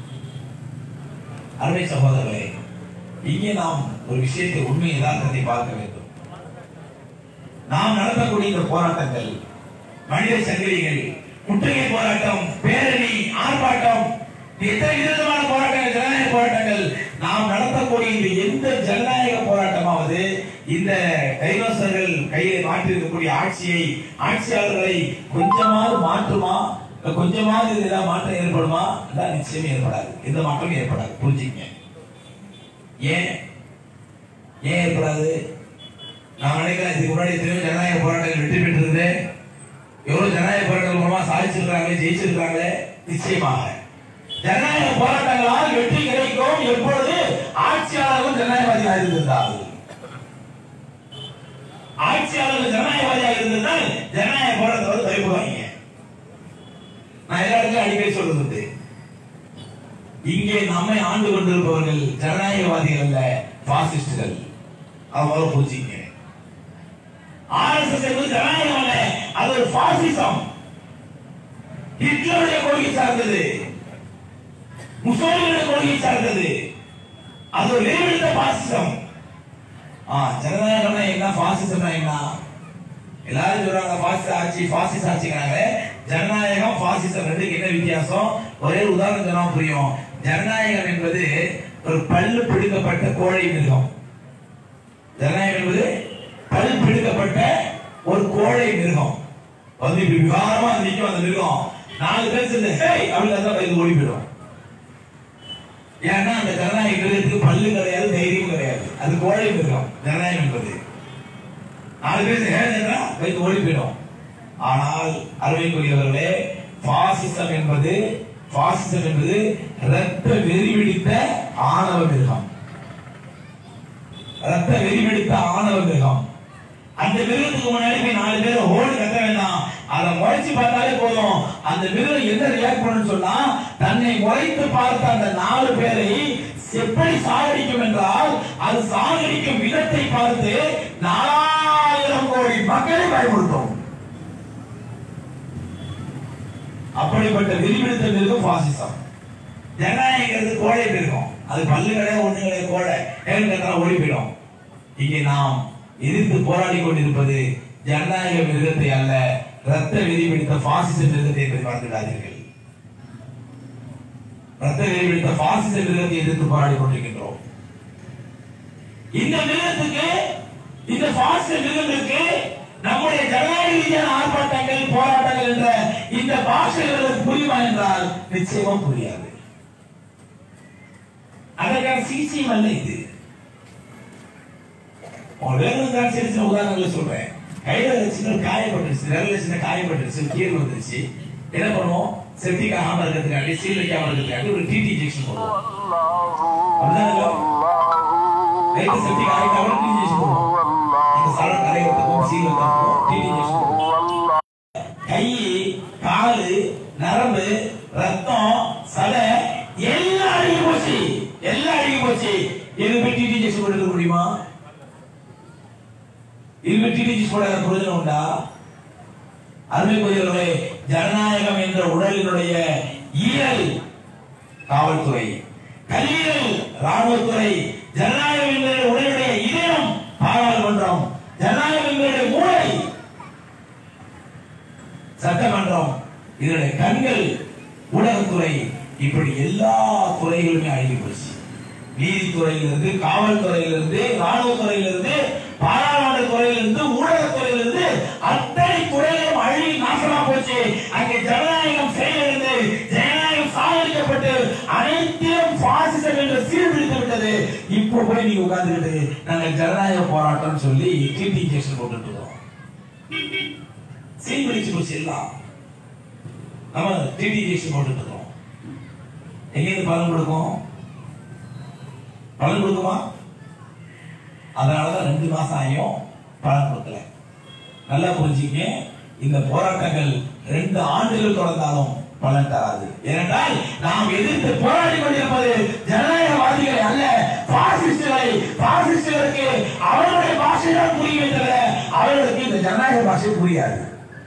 அருமை சகோதரர்களே இங்கே நாம் ஒரு விஷயத்தை உண்மை யதார்த்தத்தை பார்க்க வேண்டும் நாம் நடத்தக்கூடிய இந்த போராட்டங்கள் மனித சங்கிலிகள் முற்றுகை போராட்டம் பேரணி ஆர்ப்பாட்டம் எத்தனை விதமான போராட்டங்கள் ஜனநாயக போராட்டங்கள் நாம் நடத்தக்கூடிய இந்த எந்த ஜனநாயக போராட்டமாவது இந்த டைனோசர்கள் கையில் மாற்றிருக்கக்கூடிய ஆட்சியை ஆட்சியாளர்களை கொஞ்சமாவது மாற்றுமா இல்ல கொஞ்சமாவது இதுல ஏதாவது மாற்றம் ஏற்படுமா அதான் நிச்சயம் ஏற்படாது எந்த மாற்றமும் ஏற்படாது புரிஞ்சுக்கங்க ஏன் ஏன் ஏற்படாது நான் நினைக்கிறேன் இதுக்கு முன்னாடி எத்தனையோ ஜனநாயக போராட்டங்கள் வெற்றி பெற்றிருந்தது எவ்வளவு ஜனநாயக போராட்டங்கள் மூலமா சாதிச்சிருக்காங்க ஜெயிச்சிருக்காங்க நிச்சயமாக ஜனநாயக போராட்டங்களால் வெற்றி கிடைக்கும் எப்பொழுது ஆட்சியாளர்களும் ஜனநாயகவாதியாக இருந்திருந்தார்கள் ஆட்சியாளர்கள் ஜனநாயகவாதியாக இருந்திருந்தால் ஜனநாயக போராட்டத்தை வந்து பயப்படுவாங்க நான் எல்லா இடத்துலயும் அடிக்கடி சொல்றது உண்டு. இங்கே நம்மை ஆண்டு கொண்டிருப்பவர்கள் ஜனநாயகவாதிகள் அல்ல பாசிஸ்டுகள் அது முதல்ல புரிஞ்சுங்க ஆர்எஸ்எஸ் என்பது ஜனநாயகம் அல்ல அது ஒரு பாசிசம் ஹிட்லருடைய கொள்கை சார்ந்தது முசோலினுடைய கொள்கை சார்ந்தது அது ஒரு வேறுபடுத்த பாசிசம் ஆ ஜனநாயகம்னா என்ன பாசிசம்னா என்ன எல்லாரும் சொல்றாங்க பாசிச ஆட்சி பாசிச ஆட்சிங்கிறாங்க ஜனநாயகம் பாசிசம் ரெண்டுக்கு என்ன வித்தியாசம் ஒரே ஒரு உதாரணம் சொன்னா புரியும் ஜனநாயகம் என்பது ஒரு பல்லு பிடுக்கப்பட்ட கோழை மிருகம் ஜனநாயகம் என்பது பல் பிடுக்கப்பட்ட ஒரு கோழை மிருகம் வந்து இப்படி விகாரமா நிற்கும் அந்த மிருகம் நாலு பேர் சேர்ந்து ஹேய் அப்படின்னு தான் இது ஓடி போயிடும் ஏன்னா அந்த ஜனநாயக மிருகத்துக்கு பல்லு கிடையாது தைரியம் கிடையாது அது கோழை மிருகம் ஜனநாயகம் என்பது நாலு பேர் ஹேன்னா வைத்து ஓடி போயிடும் ஆனால் அருமைக்குரியவர்களே பாசிசம் என்பது பாசிசம் என்பது ரத்த வெறி பிடித்த ஆணவ மிருகம் ரத்த வெறி பிடித்த ஆணவ மிருகம் அந்த மிருகத்துக்கு முன்னாடி போய் நாலு பேர் ஓடி கத்த வேண்டாம் அதை முறைச்சு பார்த்தாலே போதும் அந்த மிருகம் என்ன ரியாக்ட் பண்ணுன்னு சொன்னா தன்னை முறைத்து பார்த்த அந்த நாலு பேரை எப்படி சாகடிக்கும் என்றால் அது சாகடிக்கும் விதத்தை பார்த்து நாலாயிரம் கோடி மக்களை பயமுறுத்தும் அப்படிப்பட்ட விரிவெடுத்த மிருகம் பாசிசம் ஜனநாயகிறது கோழை மிருகம் அது பல்லு கிடையாது ஒண்ணு கிடையாது கோழை நேரம் கத்தா ஓடி போயிடும் இங்கே நாம் எதிர்த்து போராடி கொண்டிருப்பது ஜனநாயக மிருகத்தை அல்ல ரத்த வெறி பிடித்த பாசிச மிருகத்தை என்பதை மறந்துவிடாதீர்கள் ரத்த வெறி பிடித்த பாசிச மிருகத்தை எதிர்த்து போராடி கொண்டிருக்கின்றோம் இந்த மிருகத்துக்கு இந்த பாசிச மிருகத்திற்கு நம்முடைய ஜனநாயக ரீதியான ஆர்ப்பாட்டங்கள் போராட்டங்கள் என்ற இந்த பாஷைகளுக்கு புரியுமா என்றால் நிச்சயமா புரியாது அதற்கான சிகிச்சையும் அல்ல இது உங்க வேணுங்கான சின்ன சின்ன உதாரணங்களை சொல்றேன் கையில சின்ன காயப்பட்டுருச்சு விரல்ல சின்ன காயப்பட்டுருச்சு கீழ் வந்துருச்சு என்ன பண்ணுவோம் செப்டிக் ஆகாம இருக்கிறதுக்காண்டி சீல் வைக்காம இருக்கிறதுக்காண்டி ஒரு டிடி இன்ஜெக்ஷன் போடுவோம் அப்படிதானே லைட் செப்டிக் ஆகிட்டாலும் டிடி இன்ஜெக்ஷன் போடுவோம் அந்த சலம் கரையறதுக்கும் சீல் வைக்கிறதுக்கும் டிடி இன்ஜெக்ஷன் போடுவோம் கை காலு நரம்பு ரத்தம் சதை எல்லாம் அழுகி போச்சு எல்லாம் அழுகி போச்சு இது போய் டிடி இன்ஜெக்ஷன் போட்டு முடியுமா இது போய் டிடி இன்ஜெக்ஷன் போட பிரயோஜனம் உண்டா அருமைக்குரியவர்களே ஜனநாயகம் என்ற உடலினுடைய ஈரல் காவல்துறை கல்லீரல் ராணுவத்துறை ஜனநாயகம் என்ற உடலுடைய இதயம் பாராளுமன்றம் ஜனநாயகம் எங்களுடைய மூளை சட்டமன்றம் இதனுடைய கண்கள் ஊடகத்துறை இப்படி எல்லா துறைகளுமே அழுகி போச்சு நீதித்துறையிலிருந்து காவல்துறையிலிருந்து ராணுவத்துறையிலிருந்து பாராளுமன்ற துறையிலிருந்து ஊடகத்துறையிலிருந்து அத்தனை துறைகளும் அழுகி நாசமா போச்சு அங்கே ஜனநாயகம் செயலிழந்து ஜனநாயகம் சாகரிக்கப்பட்டு அனைத்திலும் பாசிசம் என்று சீர்பிடித்து விட்டது இப்போ போய் நீங்க உட்கார்ந்துக்கிட்டு நாங்கள் ஜனநாயக போராட்டம் சொல்லி டிடி இன்ஜெக்ஷன் போட்டுட்டு இருக்கோம் சீல் பிடிச்சு போச்சு எல்லாம் நம்ம டிடி இன்ஜெக்ஷன் போட்டுட்டு இருக்கோம் எங்கேருந்து பலன் கொடுக்கும் பலன் கொடுக்குமா அதனாலதான் ரெண்டு மாசம் ஆகியும் பலன் கொடுக்கல நல்லா புரிஞ்சுக்க இந்த போராட்டங்கள் ரெண்டு ஆண்டுகள் தொடர்ந்தாலும் பலன் தராது ஏனென்றால் நாம் எதிர்த்து போராடி கொண்டிருப்பது ஜனநாயகவாதிகளை அல்ல பாசிஸ்டுகளை பாசிஸ்டுகளுக்கு அவர்களுடைய பாஷை தான் புரியுமே தவிர அவர்களுக்கு இந்த ஜனநாயக பாஷை புரியாது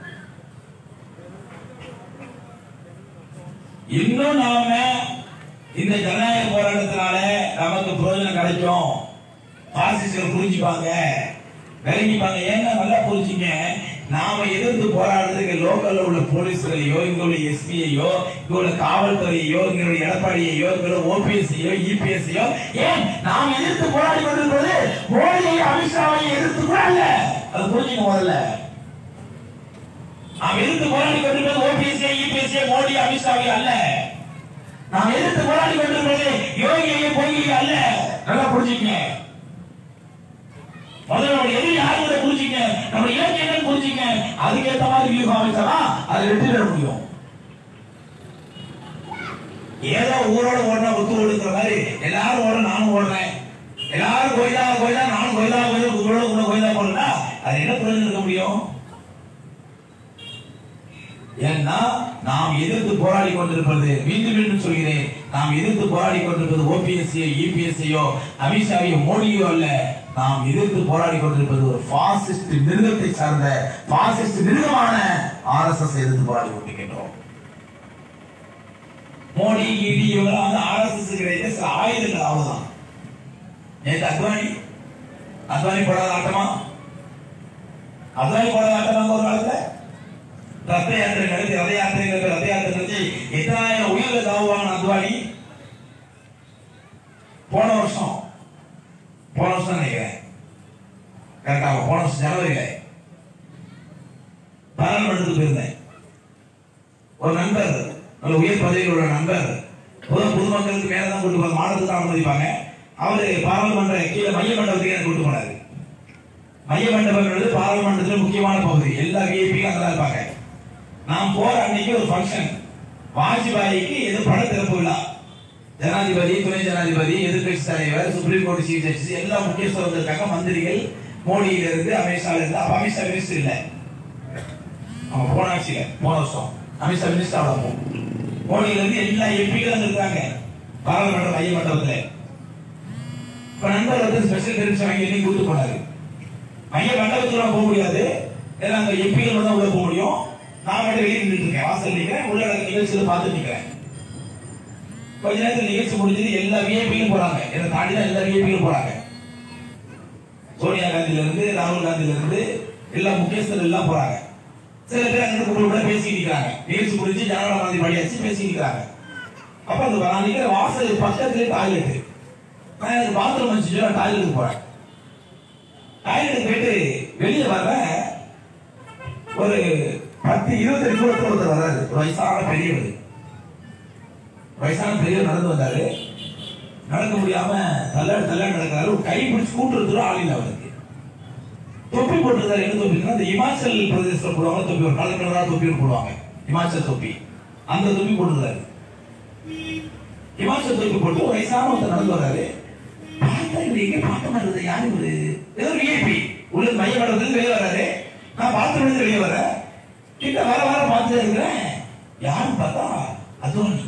இன்னும் நாம இந்த ஜனநாயக போராட்டத்தினால நமக்கு பிரயோஜனம் கிடைக்கும் பாசிஸ்டர் புரிஞ்சுப்பாங்க விளங்கிப்பாங்க ஏங்க நல்லா புரிஞ்சுங்க நாம எதிர்த்து போராடுறதுக்கு லோக்கல்ல உள்ள போலீஸ்களையோ இங்க உள்ள எஸ்பியையோ இங்க உள்ள காவல்துறையோ இங்க உள்ள எடப்பாடியையோ இங்க உள்ள ஓபிஎஸ்சியோ இபிஎஸ்சியோ ஏன் நாம் எதிர்த்து போராடி கொண்டிருப்பது மோடியை அமித்ஷாவை எதிர்த்து கூட அல்ல அது புரிஞ்சுங்க முதல்ல நாம் எதிர்த்து போராடி கொண்டிருப்பது ஓபிஎஸ்சி இபிஎஸ்சி மோடி அமித்ஷாவை அல்ல நாம் எதிர்த்து போராடி கொண்டிருப்பது யோகியை போகியை அல்ல நல்லா புரிஞ்சுக்கங்க முதல்ல நம்ம எதிரி யாருங்கிறத புரிஞ்சுக்க நம்ம இலக்கு என்னன்னு புரிஞ்சுக்க அதுக்கேற்ற மாதிரி வியூகம் அமைச்சா அது வெற்றி பெற முடியும் ஏதோ ஊரோட ஓடினா ஒத்து ஓடுங்கிற மாதிரி எல்லாரும் ஓட நானும் ஓடுறேன் எல்லாரும் கோயிலா கோயிலா நானும் கோயிலா கோயிலா ஊரோட கூட கோயிலா போடுறா அது என்ன பிரயோஜனம் இருக்க முடியும் ஏன்னா நாம் எதிர்த்து போராடி கொண்டிருப்பது மீண்டும் மீண்டும் சொல்கிறேன் நாம் எதிர்த்து போராடி கொண்டிருப்பது ஓபிஎஸ்சியோ இபிஎஸ்சியோ அமித்ஷாவையோ மோடியோ அல்ல நாம் எதிர்த்து போராடி கொண்டிருப்பது ஒரு பாசிஸ்ட் மிருகத்தை சார்ந்த பாசிஸ்ட் மிருகமான ஆர்எஸ்எஸ் எதிர்த்து போராடி கொண்டிருக்கின்றோம் மோடி இடி இவங்க வந்து ஆர்எஸ்எஸ் கிடையாது சில ஆயுதங்கள் அவ்வளவுதான் நேற்று அத்வானி அத்வானி போடாத ஆட்டமா அத்வானி போடாத ஆட்டமா ஒரு காலத்துல ரத்த யாத்திரை நடத்தி ரத யாத்திரை நடத்தி ரத யாத்திரை நடத்தி எத்தனாயிரம் உயிர்கள் தாவுவாங்க அத்வானி போன வருஷம் போன வருஷம் நினைக்கிறேன் கரெக்டா போன வருஷம் ஜனவரியில பாராளுமன்றத்துக்கு போயிருந்தேன் ஒரு நண்பர் நல்ல உயர் பதவியில் உள்ள நண்பர் பொது பொதுமக்களுக்கு மேல தான் கூட்டு போவாங்க மாநிலத்துக்கு தான் அனுமதிப்பாங்க அவரு பாராளுமன்ற கீழே மைய மண்டபத்துக்கு எனக்கு கூட்டு போனாரு மைய மண்டபம் என்பது பாராளுமன்றத்தில் முக்கியமான பகுதி எல்லா விஐபியும் அங்கே தான் இருப்பாங்க நான் போற அன்னைக்கு ஒரு ஃபங்க்ஷன் வாஜ்பாயிக்கு எது பட திறப்பு விழா ஜனாதிபதி துணை ஜனாதிபதி எதிர்கட்சி தலைவர் சுப்ரீம் கோர்ட் சீஃப் ஜஸ்டிஸ் எல்லா முக்கியஸ்தரும் இருக்காங்க மந்திரிகள் மோடியில இருந்து அமித்ஷால இருந்து அப்ப அமித்ஷா மினிஸ்டர் இல்ல அவன் போன ஆட்சியில போன வருஷம் அமித்ஷா மினிஸ்டர் அவ்வளவு மோடியில இருந்து எல்லா எம்பிகளும் இருக்காங்க பாராளுமன்ற மைய மண்டபத்துல இப்ப நண்பர் வந்து ஸ்பெஷல் பெர்மிஷன் வாங்கி என்னைக்கு கூட்டு போனாரு மைய மண்டபத்துல போக முடியாது ஏன்னா அங்க எம்பிகள் தான் உள்ள போக முடியும் நான் மட்டும் வெளியே நின்றுட்டு இருக்கேன் வாசல் நிக்கிறேன் உள்ள நடக்கிற நிகழ்ச்சியில பார்த்துட்டு நிக்கிறேன் கொஞ்ச நேரத்தில் நிகழ்ச்சி முடிஞ்சது எல்லா விஐபியும் போறாங்க என்னை தாண்டி தான் எல்லா விஐபியும் போறாங்க சோனியா காந்தில இருந்து ராகுல் காந்தில இருந்து எல்லா முக்கியஸ்தர்கள் எல்லாம் போறாங்க சில பேர் அங்க இருந்து கூட பேசி நிக்கிறாங்க நிகழ்ச்சி முடிஞ்சு ஜனநாயக காந்தி படியாச்சு பேசி நிக்கிறாங்க அப்ப அந்த நான் நிக்கிற வாசல் பக்கத்துலேயே டாய்லெட் நான் எனக்கு பாத்ரூம் வச்சு நான் டாய்லெட்டுக்கு போறேன் டாய்லெட்டுக்கு போயிட்டு வெளியே வர்றேன் ஒரு பத்து இருபத்தஞ்சு தூரத்தில் ஒருத்தர் வர்றாரு ஒரு வயசான பெரியவர் வயசான பெரியவர் நடந்து வந்தாரு நடக்க முடியாம தள்ளாடு தள்ளாடு நடக்கிறாரு ஒரு கை பிடிச்சு கூட்டுறது ஆள் இல்லை அவருக்கு தொப்பி போட்டிருக்காரு என்ன தொப்பினா இந்த இமாச்சல் பிரதேசத்துல போடுவாங்க தொப்பி ஒரு கலர் கலரா தொப்பி ஒன்று போடுவாங்க இமாச்சல் தொப்பி அந்த தொப்பி போட்டிருக்காரு இமாச்சல் தொப்பி போட்டு ஒரு வயசான ஒருத்தர் நடந்து வர்றாரு பார்த்தா இவர் எங்க பார்க்க மாட்டேங்குது யாரு இவரு ஏதோ ஒரு விஐபி உள்ள மைய மண்டபத்துல வெளியே வர்றாரு நான் பார்த்து விழுந்து வெளியே வரேன் கிட்ட வர வர பார்த்துட்டே இருக்கிறேன் யாருன்னு பார்த்தா அத்வானி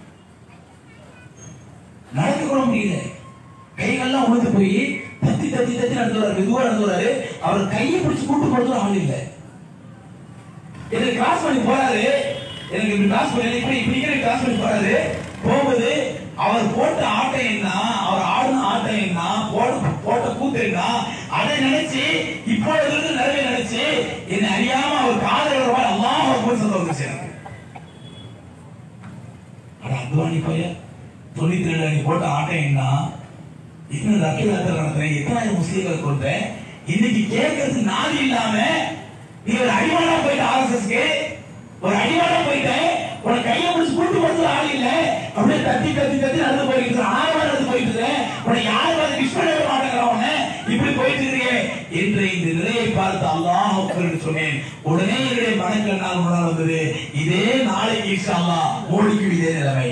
நடக்க கூட முடியல கைகள்லாம் உழுந்து போய் தத்தி தத்தி தத்தி நடந்து வராரு மெதுவா நடந்து வராரு அவர் கையை பிடிச்சு கூட்டு போறது ஆள் இல்ல எனக்கு கிராஸ் பண்ணி போறாரு எனக்கு இப்படி கிராஸ் பண்ணி இப்படி இப்படி கிராஸ் பண்ணி போறாரு போகும்போது அவர் போட்ட ஆட்டம் என்ன அவர் ஆடின ஆட்டம் என்ன போட்ட போட்ட கூத்து என்ன அதை நினைச்சு இப்பொழுது இருந்து நிறைய நினைச்சு என்னை அறியாம அவர் காதல் வருவார் அல்லாஹ் அக்பர் சொல்ல வந்துச்சு எனக்கு அட அத்வானி பையன் தொண்ணூத்தி ரெண்டு அன்னைக்கு போட்ட ஆட்டம் என்ன இன்னும் ரத்த யாத்திரை நடத்துறேன் எத்தனாயிரம் முஸ்லீம்கள் கொண்டேன் இன்னைக்கு கேட்கறதுக்கு நாதி இல்லாம நீ ஒரு அடிவாளா போயிட்ட ஆர்எஸ்எஸ்க்கு ஒரு அடிவாளா போயிட்டேன் உனக்கு கையை பிடிச்சு கூட்டு போறது ஆள் இல்ல அப்படியே தத்தி தத்தி தத்தி நடந்து போயிட்டு இருக்க ஆர்வம் நடந்து போயிட்டு இருக்கேன் உனக்கு யாரும் அதை விஷ் பண்ணவே மாட்டேங்கிறான் உன்னை இப்படி போயிட்டு இருக்கே என்று இந்த நிலையை பார்த்து அல்லாஹ் அக்பர் என்று சொன்னேன் உடனே என்னுடைய மனங்கள் நான் முன்னால் வந்தது இதே நாளைக்கு இன்ஷா அல்லாஹ் மோடிக்கு இதே நிலைமை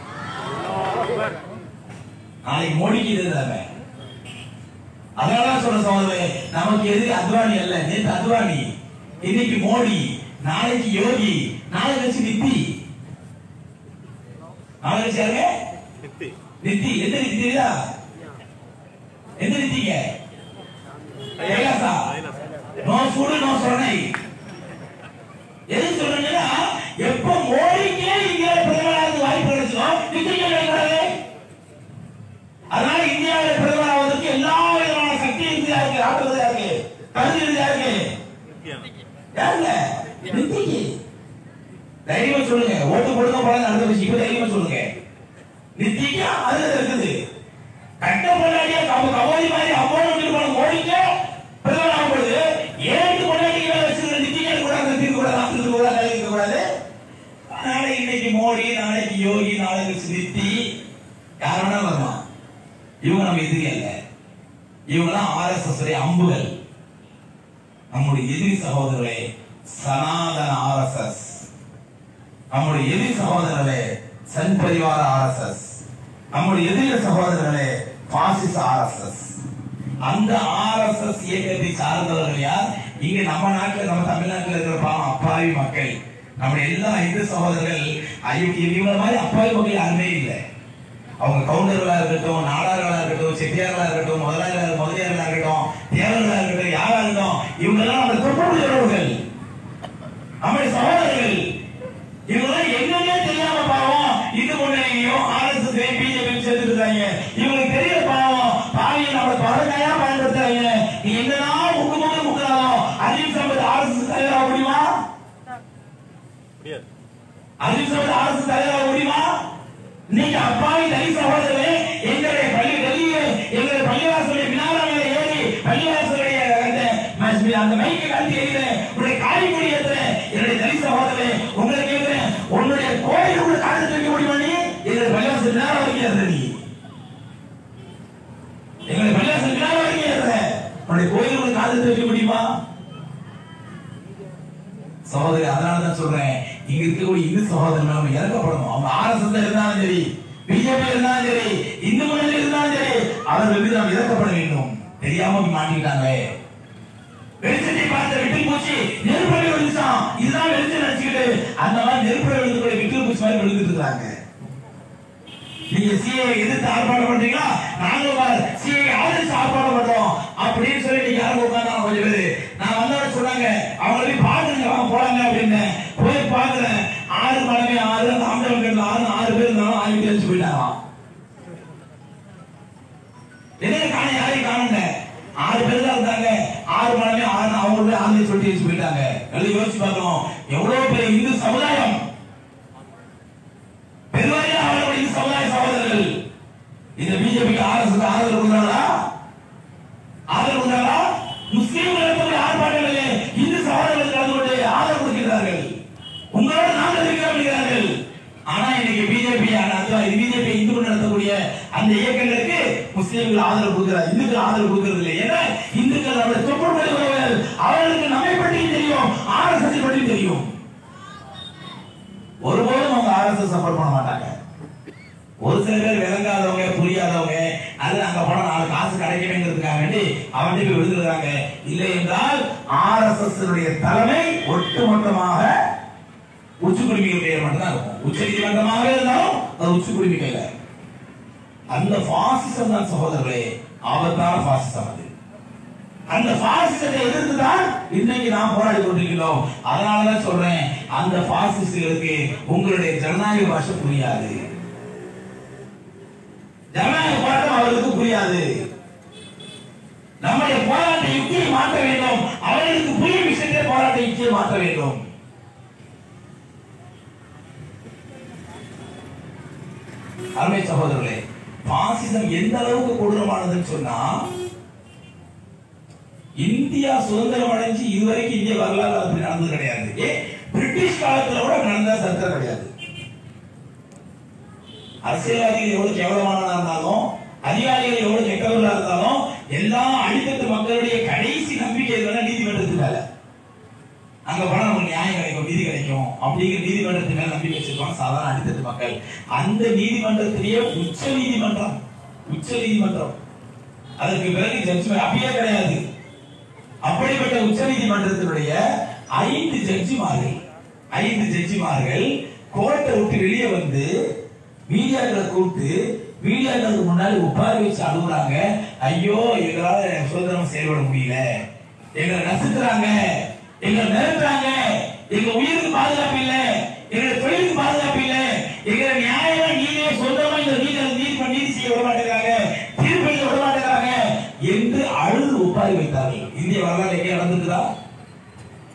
நாளைக்கு மோடிக்கு இது நிலைமை அதனாலதான் சொல்ற சகோதரே நமக்கு எதிரி அத்வானி அல்ல நேற்று அத்வானி இன்னைக்கு மோடி நாளைக்கு யோகி நாளை கழிச்சு நித்தி நாளை கழிச்சு யாருங்க நித்தி எந்த நித்தி தெரியுதா எந்த நித்திங்க கைலாசா நோ சூடு நோ சொரணை எது சொல்றேன்னா எப்ப மோடிக்கே இந்தியா பிரதமராக வாய்ப்பு கிடைச்சோ நித்திக்கு கிடைக்கிறாரு அதனால இந்தியாவில் பிரதமர் ஆவதற்கு எல்லா விதமான சக்தியும் இந்தியா இருக்கு ஆட்டுறது யாருக்கு கருது யாருக்கு யாருல நித்திக்கு தைரியமா சொல்லுங்க ஓட்டு போடுங்க போல அடுத்த விஷயம் இப்ப தைரியமா சொல்லுங்க நித்திக்கு அது இருக்குது கட்ட பொண்டாடியா கவ கவாதி மாதிரி அவ்வளவு விட்டு போன மோடிக்க பிரதமர் ஆகப்படுது ஏழு பொண்டாடிக்கு மேல வச்சிருக்கிற நித்திக்கு கூடாது நிறுத்திக்க கூடாது இருக்க கூடாது இருக்க கூடாது நாளை இன்னைக்கு மோடி நாளைக்கு யோகி நாளைக்கு நித்தி யார் வேணா வரலாம் இவங்க நம்ம எதிரி அல்ல இவங்கெல்லாம் ஆர்எஸ்எஸ் உடைய அம்புகள் நம்முடைய எதிரி சகோதரர்களே சனாதன ஆர்எஸ்எஸ் நம்முடைய எதிரி சகோதரர்களே சன் பரிவார ஆர்எஸ்எஸ் நம்முடைய எதிரி சகோதரர்களே பாசிச ஆர்எஸ்எஸ் அந்த ஆர்எஸ்எஸ் இயக்கத்தை சார்ந்தவர்கள் யார் இங்க நம்ம நாட்டுல நம்ம தமிழ்நாட்டுல இருக்கிற பாவம் அப்பாவி மக்கள் நம்முடைய எல்லா இந்து சகோதரர்கள் ஐயோ, இவங்கள மாதிரி அப்பாவி மக்கள் யாருமே இல்லை அவங்க கவுண்டர்களா இருக்கட்டும் நாடார்களா இருக்கட்டும் செட்டியார்களா இருக்கட்டும் முதலாளிகளா முதலியார்களா இருக்கட்டும் தேவர்களா இருக்கட்டும் யாரா இருக்கட்டும் இவங்க எல்லாம் நம்ம தொற்றுடையவர்கள் நம்முடைய சகோதரர்கள் இவங்கெல்லாம் என்னன்னே தெரியாம பாவம் இது முன்னணியும் ஆர்எஸ்எஸ் பிஜேபி சேர்த்துட்டு இருக்காங்க இவங்களுக்கு தெரியல பாவம் பாவியை நம்ம தொடர்கையா பயன்படுத்துறாங்க நீ என்னதான் முக்கு முக்கு முக்குறாலும் அஜித் சம்பத் ஆர்எஸ்எஸ் தலைவராக முடியுமா முடியாது அஜித் சம்பத் ஆர்எஸ்எஸ் தலைவராக முடியுமா நீங்க அப்பாவி தனி சகோதரரே எங்களுடைய பள்ளி டெல்லியில் எங்களுடைய பள்ளிவாசலுடைய வினாதான ஏறி பள்ளிவாசலுடைய அந்த ம- அந்த மைக்கை காட்டி எறிகிறேன் உன்னுடைய காய்கறி ஏற்றுறேன் என்னுடைய தனி சகோதரரே உங்களை கேட்கிறேன் உன்னுடைய கோயில் உங்களை காட்டு தூக்க முடியுமா நீ எங்களுடைய பள்ளிவாசல் வினாத வரைக்கும் ஏறுற நீ எங்களுடைய பள்ளிவாசல் வினாத வரைக்கும் ஏறுற உன்னுடைய கோயில் உங்களை காது தூக்க முடியுமா சகோதரி அதனால தான் சொல்றேன் இங்க இருக்கக்கூடிய இந்து சகோதரர்கள் நம்ம இறக்கப்படணும் அவங்க ஆர்எஸ்எஸ் இருந்தாலும் சரி பிஜேபி இருந்தாலும் சரி இந்து முன்னணி இருந்தாலும் சரி அவர்கள் மீது நாம் இறக்கப்பட வேண்டும் தெரியாம இப்படி மாட்டிக்கிட்டாங்க வெளிச்சத்தை பார்த்த விட்டு பூச்சி நெருப்படி விழுந்துச்சான் இதுதான் வெளிச்சம் நினைச்சுக்கிட்டு அந்த மாதிரி நெருப்படி விழுந்து விட்டு பூச்சி மாதிரி விழுந்துட்டு இருக்காங்க நீங்க சிஏ எதிர்த்து ஆர்ப்பாட்டம் பண்றீங்களா நாங்க சிஏ ஆதரிச்சு ஆர்ப்பாட்டம் பண்றோம் அப்படின்னு சொல்லி நீங்க யாரும் உட்கார்ந்தாங்க கொஞ்சம் பேரு நான் வந்தவங்க சொன்னாங்க அவங்கள போய் பாக்குறீங்க வாங்க போலாங்க அப்படின்னு போய் பாக்குறேன் ஆறு மணி ஆறு அந்த ஆம்பளை கட்டில ஆறு ஆறு பேர் இருந்தாலும் ஆறு பேர் வச்சு போயிட்டாங்களாம் என்ன காண யாரையும் காணுங்க ஆறு பேர் தான் இருந்தாங்க ஆறு மணி ஆறு அவங்க போய் ஆறு சொல்லிட்டு வச்சு போயிட்டாங்க எல்லாம் யோசிச்சு பார்க்கணும் எவ்வளவு பெரிய இந்து சமுதாயம் பெருவாரியா அவர்களுடைய இந்து சமுதாய சகோதரர்கள் இந்த பிஜேபிக்கு ஆர்எஸ் ஆதரவு கொடுக்கிறாங்களா ஆதரவு கொடுக்கிறாங்களா முஸ்லீம்கள் நடத்தக்கூடிய ஆர்ப்பாட்டங்களிலே இந்து சகோதரர்கள் கலந்து கொண்டு ஆதரவு கொடுக்கிறார்கள் உங்களோடு நாங்கள் இருக்கிறோம் என்கிறார்கள் ஆனா இன்னைக்கு பிஜேபி பிஜேபி இந்து நடத்தக்கூடிய அந்த இயக்கங்களுக்கு முஸ்லீம்கள் ஆதரவு கொடுக்கிறார் இந்துக்கள் ஆதரவு கொடுக்கிறது இல்லை ஏன்னா இந்துக்கள் நம்முடைய தொற்றுப்படுகிறவர்கள் அவர்களுக்கு நம்மை பற்றியும் தெரியும் ஆர்எஸ்எஸ் பற்றியும் தெரியும் ஒருபோதும் அவங்க ஆர்எஸ்எஸ் சப்போர்ட் பண்ண மாட்டாங்க ஒரு சில பேர் விளங்காதவங்க புரியாதவங்க அது அங்க போனா நாலு காசு கிடைக்கணுங்கிறதுக்காக வேண்டி அவன் போய் விழுந்துருக்காங்க இல்லை என்றால் ஆர்எஸ்எஸ் தலைமை ஒட்டுமொத்தமாக உச்சி குடிமைகள் கையில் மட்டும்தான் இருக்கும் உச்ச நீதிமன்றமாக இருந்தாலும் அது உச்சி குடிமை கையில அந்த பாசிசம் தான் சகோதரர்களே ஆபத்தான பாசிசம் அது அந்த பாசிசத்தை எதிர்த்து தான் இன்னைக்கு நாம் போராடி கொண்டிருக்கிறோம் அதனாலதான் சொல்றேன் அந்த பாசிஸ்டுகளுக்கு உங்களுடைய ஜனநாயக பாஷை புரியாது ஜனநாயக போராட்டம் அவர்களுக்கு புரியாது நம்முடைய போராட்ட யுக்தியை மாற்ற வேண்டும் அவர்களுக்கு புரியும் விஷயத்தை போராட்ட யுக்தியை மாற்ற வேண்டும் அருமை சகோதரர்களே பாசிசம் எந்த அளவுக்கு கொடூரமானதுன்னு சொன்னா இந்தியா சுதந்திரம் அடைஞ்சு இதுவரைக்கும் இந்திய வரலாறு அப்படி நடந்தது கிடையாது ஏ பிரிட்டிஷ் காலத்துல கூட நடந்த சரித்திரம் கிடையாது அரசியல்வாதிகள் எவ்வளவு கேவலமானதா இருந்தாலும் அதிகாரிகள் எவ்வளவு கெட்டவர்களா இருந்தாலும் எல்லா அடித்தட்டு மக்களுடைய கடைசி நம்பிக்கை எதுனா நீதிமன்றத்து மேல அங்க போனா நமக்கு நியாயம் கிடைக்கும் நீதி கிடைக்கும் அப்படிங்கிற நீதிமன்றத்து மேல நம்பிக்கை வச்சிருப்பாங்க சாதாரண அடித்தட்டு மக்கள் அந்த நீதிமன்றத்திலேயே உச்ச நீதிமன்றம் உச்ச நீதிமன்றம் அதற்கு பிறகு ஜட்ஜ்மெண்ட் அப்படியே கிடையாது அப்படிப்பட்ட உச்ச நீதிமன்றத்தினுடைய ஐந்து ஜட்ஜிமார்கள் ஐந்து ஜட்ஜிமார்கள் கோர்ட்டை விட்டு வெளியே வந்து மீடியாக்களை கூப்பிட்டு மீடியாக்களுக்கு முன்னாடி உட்கார வச்சு அழுகுறாங்க ஐயோ எங்களால சுதந்திரம் செயல்பட முடியல எங்களை நசுக்குறாங்க எங்களை நிறுத்துறாங்க எங்க உயிருக்கு பாதுகாப்பு இல்ல எங்க தொழிலுக்கு பாதுகாப்பு இல்ல எங்களை நியாயமா நீதியை சொந்தமா இந்த நீதி நீதி நீதி செய்ய விட மாட்டேங்கிறாங்க தீர்ப்பளிக்க விட மாட்டேங்கிறாங்க என்று அழுது ஒப்பாரி வைத்தார்கள் இந்திய வரலாறு எங்கே நடந்திருக்குதா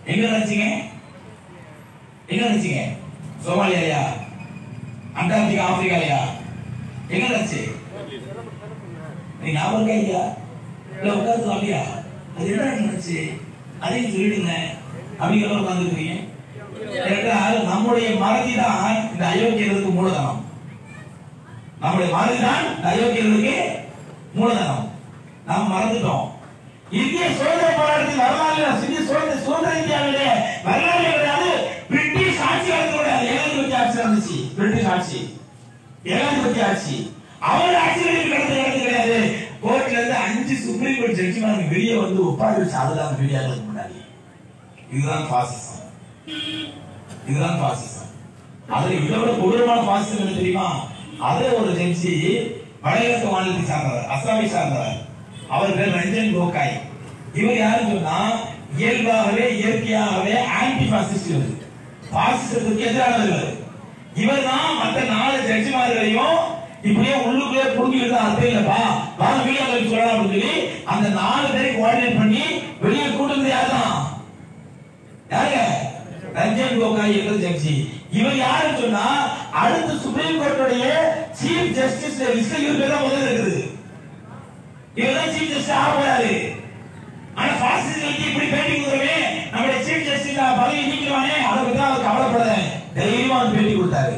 எங்க நினைச்சீங்க எங்க நினைச்சீங்க சோமாலியாலயா அண்டார்டிகா ஆப்பிரிக்காலயா எங்க நினைச்சு நீ ஞாபகம் இருக்கா இல்லையா இல்ல உட்கார்ந்து அப்படியா அது என்ன நினைச்சு அதையும் சொல்லிடுங்க அப்படிங்கிற உட்காந்துருக்கீங்க என்றால் நம்முடைய மறதி தான் இந்த அயோக்கியர்களுக்கு மூலதனம் நம்முடைய மறதி தான் இந்த அயோக்கியர்களுக்கு மூலதனம் நாம் மறந்துட்டோம் இந்திய சுதந்திர போராட்டத்தின் வரலாறு இந்திய சுதந்திர சுதந்திர இந்தியாவிலே வரலாறு கிடையாது பிரிட்டிஷ் ஆட்சி காலத்தில் கிடையாது ஏகாதிபத்திய ஆட்சி நடந்துச்சு பிரிட்டிஷ் ஆட்சி ஏகாதிபத்திய ஆட்சி அவர் ஆட்சியில் நடந்த நடந்து கிடையாது கோர்ட்ல இருந்து அஞ்சு சுப்ரீம் கோர்ட் ஜட்ஜிமாருக்கு வெளியே வந்து ஒப்பாரி வச்சு அதுதான் மீடியாக்களுக்கு முன்னாடி இதுதான் பாசிசம் இதுதான் பாசிசம் அதுல இதை விட கொடூரமான பாசிசம் என்ன தெரியுமா அதே ஒரு ஜட்ஜி வடகிழக்கு மாநிலத்தை சார்ந்தவர் அசாமை சார்ந்தவர் அவர் பேர் ரஞ்சன் கோகாய் இவர் யாருன்னு சொன்னா இயல்பாகவே இயற்கையாகவே ஆன்டி பாசிஸ்ட் இவர் பாசிசத்துக்கு எதிரானவர் இவர் தான் மற்ற நாலு ஜட்ஜிமார்களையும் இப்படியே உள்ளுக்குள்ளே புரிஞ்சுக்கிட்டு அர்த்தம் இல்லப்பா வாங்க வீடியோக்களுக்கு சொல்லலாம் அப்படின்னு சொல்லி அந்த நாலு பேரை கோஆர்டினேட் பண்ணி வெளியே கூட்டுறது யார் தான் யாருங்க ரஞ்சன் கோகாய் என்ற ஜட்ஜி இவர் யாருன்னு சொன்னா அடுத்த சுப்ரீம் கோர்ட்டுடைய சீஃப் ஜஸ்டிஸ் லிஸ்ட்ல இவர் பேர் தான் முதல்ல இருக்குது இவர் தான் சீஃப் ஜஸ்டிஸ் ஆக போறாரு ஆனா பாசிஸ்டுகளுக்கு இப்படி பேட்டி கொடுக்குறவே நம்முடைய சீஃப் ஜஸ்டிஸ் பதவி நீக்கிடுவானே அதை பத்தி தான் அவர் கவலைப்படாத தைரியமா வந்து பேட்டி கொடுத்தாரு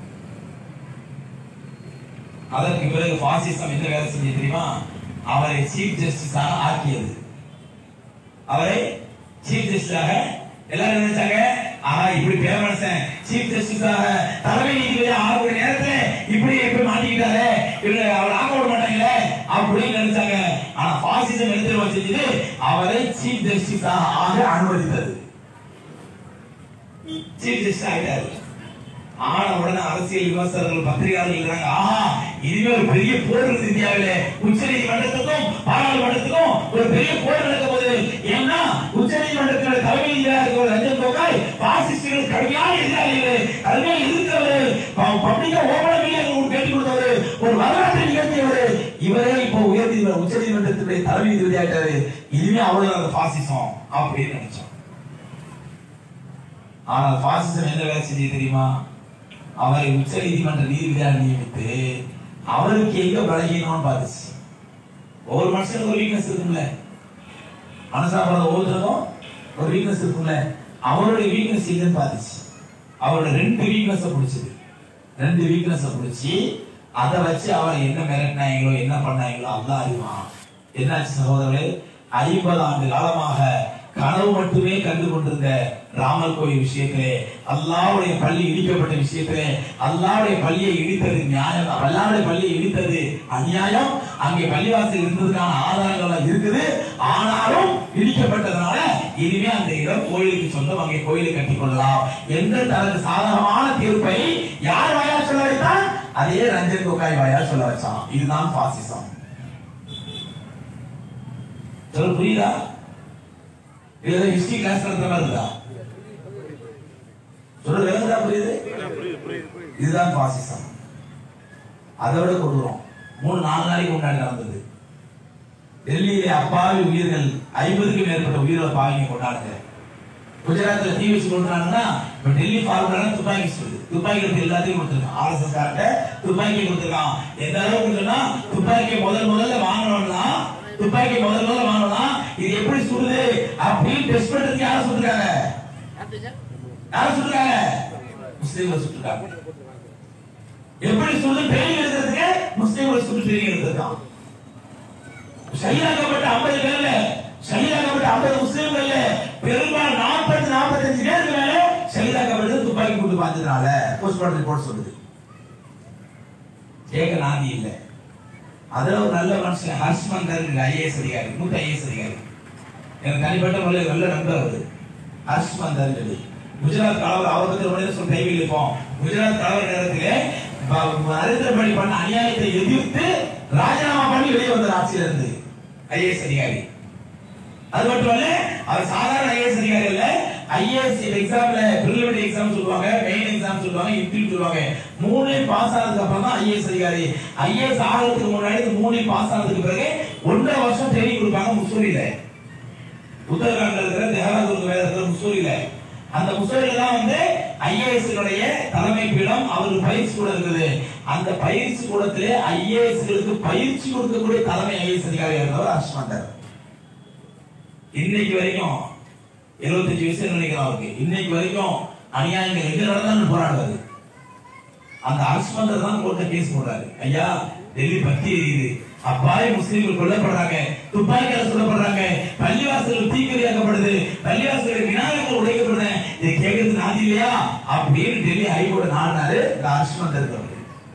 அதற்கு பிறகு பாசிசம் என்ன வேலை செஞ்சு தெரியுமா அவரை சீஃப் ஜஸ்டிஸாக ஆக்கியது அவரை சீஃப் ஜஸ்டிஸாக எல்லாரும் நினைச்சாங்க ஆஹா இப்படி பேர மனுஷன் சீஃப் ஜஸ்டிஸாக தலைமை நீதிபதி ஆறு நேரத்துல இப்படி எப்படி மாட்டிக்கிட்டாரு இவங்க அவர் ஆக்க விட மாட்டாங்களே அப்படின்னு நினைச்சாங்க ஆனா பாசிசம் எடுத்து செஞ்சது அவரை சீஃப் ஜஸ்டிஸாக ஆக அனுமதித்தது சீஃப் ஜஸ்டிஸ் ஆகிட்டாரு ஆன உடனே அரசியல் விமர்சகர்கள் பத்திரிகையாளர்கள் இருக்கிறாங்க ஆஹா இதுவே ஒரு பெரிய போர் இருக்குது இந்தியாவிலே உச்ச நீதிமன்றத்துக்கும் பாராளுமன்றத்துக்கும் ஒரு பெரிய போர் நடக்க போகுது ஏன்னா உச்ச நீதிமன்றத்தினுடைய தலைமை நீதிபதியாக இருக்கிற ரஞ்சன் கோகாய் பாசிஸ்டுகள் கடுமையான எதிராளிகள் கடுமையாக இருக்கிறவர் பப்ளிக்கா ஓபன மீடியாக்கள் கேட்டுக் கொடுத்தவர் ஒரு வரலாற்றை நிகழ்த்தியவர் இவரே இப்போ உயர் நீதிமன்ற உச்ச நீதிமன்றத்தினுடைய தலைமை நீதிபதி ஆயிட்டாரு இதுவே அவ்வளவு அந்த பாசிசம் அப்படின்னு நினைச்சோம் ஆனால் பாசிசம் என்ன வேலை செஞ்சு தெரியுமா அவரை உச்ச நீதிமன்ற நீதிபதியாக நியமித்து அவருக்கு எங்க பலகீனம்னு பார்த்துச்சு ஒவ்வொரு மனுஷனுக்கு ஒரு வீக்னஸ் இருக்கும்ல மனசாப்படுற ஒவ்வொருத்தருக்கும் ஒரு வீக்னஸ் இருக்கும்ல அவருடைய வீக்னஸ் எங்கன்னு பார்த்துச்சு அவரோட ரெண்டு வீக்னஸ் பிடிச்சது ரெண்டு வீக்னஸ் பிடிச்சி அதை வச்சு அவரை என்ன மிரட்டினாங்களோ என்ன பண்ணாங்களோ அல்லாஹ் அறிவான் என்னாச்சு சகோதரர்களே ஐம்பது ஆண்டு காலமாக கனவு மட்டுமே கண்டு கொண்டிருந்த ராமர் கோயில் விஷயத்திலே அல்லாவுடைய பள்ளி இடிக்கப்பட்ட விஷயத்திலே அல்லாவுடைய பள்ளியை இடித்தது நியாயம் அல்லாவுடைய பள்ளியை இடித்தது அநியாயம் அங்கே பள்ளிவாசல் இருந்ததுக்கான ஆதாரங்கள் இருக்குது ஆனாலும் இடிக்கப்பட்டதுனால இனிமே அந்த இடம் கோயிலுக்கு சொந்தம் அங்கே கோயிலை கட்டிக் கொள்ளலாம் என்று தனது சாதகமான தீர்ப்பை யார் வாயால் சொல்ல வைத்தான் அதே ரஞ்சன் கோகாய் வாயால் சொல்ல வச்சான் இதுதான் பாசிசம் சொல்ல புரியுதா இதுல ஹிஸ்டரி கிளாஸ் நடத்துற மாதிரி இருக்கா சொல்ற விளங்குதா புரியுது புரியுது புரியுது புரியுது இதுதான் பாசிசம் அதை விட கொடூரம் மூணு நாலு நாளைக்கு முன்னாடி நடந்தது டெல்லியிலே அப்பாவி உயிர்கள் ஐம்பதுக்கும் மேற்பட்ட உயிரை பாவிங்க கொண்டாடுங்க குஜராத்ல தீ வச்சு கொண்டாடுனா இப்ப டெல்லி ஃபார்முலா துப்பாக்கி சொல்லுது துப்பாக்கி எடுத்து எல்லாத்தையும் கொடுத்துருக்கான் ஆர்எஸ்எஸ் கார்ட்ட துப்பாக்கி கொடுத்துருக்கான் எந்த அளவுக்கு சொன்னா துப்பாக்கி முதல் முதல்ல வாங்கணும்னா துப்பாக்கி முதல் முதல்ல வாங்கணும்னா இது எப்படி சுடுது அப்படின்னு டெஸ்ட் பண்றதுக்கு யாரை சுட்டுருக்காங்க யாரை சுட்டுருக்காங்க முஸ்லீம்களை சுட்டுருக்காங்க எப்படி சுடு ட்ரைனிங் எடுக்கிறதுக்கு முஸ்லீம்களை சுட்டு ட்ரைனிங் எடுத்திருக்கான் ஷஹீதாக்கப்பட்ட ஐம்பது பேர்ல ஷஹீதாக்கப்பட்ட ஐம்பது முஸ்லீம்கள்ல பெரும்பாலும் நாற்பது நாற்பத்தஞ்சு பேருக்கு மேல ஷஹீதாக்கப்பட்டது துப்பாக்கி கூட்டு பார்த்ததுனால போஸ்ட்மார்டம் ரிப்போர்ட் சொல்லுது கேட்க நாதி இல்ல அதுல ஒரு நல்ல மனுஷன் ஹர்ஷ்மந்தர் ஐஏஎஸ் அதிகாரி மூத்த ஐஏஎஸ் அதிகாரி எனக்கு தனிப்பட்ட முறையில் நல்ல நண்பர் அவரு ஹர்ஷ்மந்தர் சொல்லி குஜராத் கலவர் அவரை பத்தி ரொம்ப நேரம் சொல்லி கைவில் இருப்போம் குஜராத் கலவர் நேரத்திலே ப- நரேந்திர மோடி பண்ண அநியாயத்தை எதிர்த்து ராஜினாமா பண்ணி வெளியே வந்தார் ஆட்சியில இருந்து ஐஏஎஸ் அதிகாரி அது மட்டும் இல்ல அவர் சாதாரண ஐஏஎஸ் அதிகாரி இல்ல ஐஏஎஸ் எக்ஸாம்ல பிரிலிமினரி எக்ஸாம் சொல்லுவாங்க மெயின் எக்ஸாம் சொல்லுவாங்க இன்டர்வியூ சொல்லுவாங்க மூணையும் பாஸ் ஆனதுக்கு அப்புறம் தான் ஐஏஎஸ் அதிகாரி ஐஏஎஸ் ஆகிறதுக்கு முன்னாடி இந்த மூணையும் பாஸ் ஆனதுக்கு பிறகு ஒன்றரை வருஷம் ட்ரைனிங் கொடுப்பாங்க முசூரியில உத்தரகாண்ட்ல இருக்கிற தேவராஜூர் வேதத்துல முசூரியில அந்த முசூரியில தான் வந்து ஐஏஎஸ் தலைமை பீடம் அவருக்கு பயிற்சி கூட இருக்குது அந்த பயிற்சி கூடத்திலே ஐஏஎஸ்களுக்கு பயிற்சி கொடுக்கக்கூடிய தலைமை ஐஏஎஸ் அதிகாரியா இருந்தவர் ஹர்ஷ்மந்தர் இன்னைக்கு வரைக்கும் 75 வயசு நினைக்கிறேன் அவருக்கு இன்னைக்கு வரைக்கும் அநியாயங்கள் எங்க நடந்தாலும் போராடுவாரு அந்த ஹர்ஷ்மந்தர் தான் கோர்ட்ல கேஸ் போடுறாரு ஐயா டெல்லி பத்தி எரியுது அப்பாவி முஸ்லீம்கள் கொல்லப்படுறாங்க துப்பாக்கியால சொல்லப்படுறாங்க பள்ளிவாசல்கள் தீக்கிரையாக்கப்படுது பள்ளிவாசல்கள் விநாயகர்கள் உடைக்கப்படுது இதை கேட்கறது நாதி இல்லையா அப்படின்னு டெல்லி ஹைகோர்ட் நாடினாரு இந்த ஹர்ஷ்மந்தர் அவர்கள்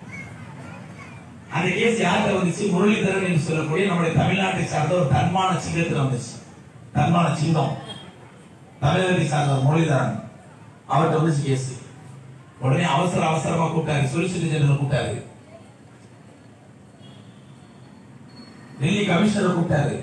அந்த கேஸ் யார்கிட்ட வந்துச்சு முரளிதரன் என்று சொல்லக்கூடிய நம்முடைய தமிழ்நாட்டை சார்ந்த ஒரு தன்மான சிங்கத்தில் வந்துச்சு தன்மான சிங்கம் தமிழகத்தை சார்ந்த ஒரு முரளிதரன் அவர்கிட்ட வந்துச்சு கேஸ் உடனே அவசர அவசரமா கூப்பிட்டாரு சொலிசிட்டர் ஜெனரல் கூப்பிட்டாரு டெல்லி கமிஷனர் கூப்பிட்டாரு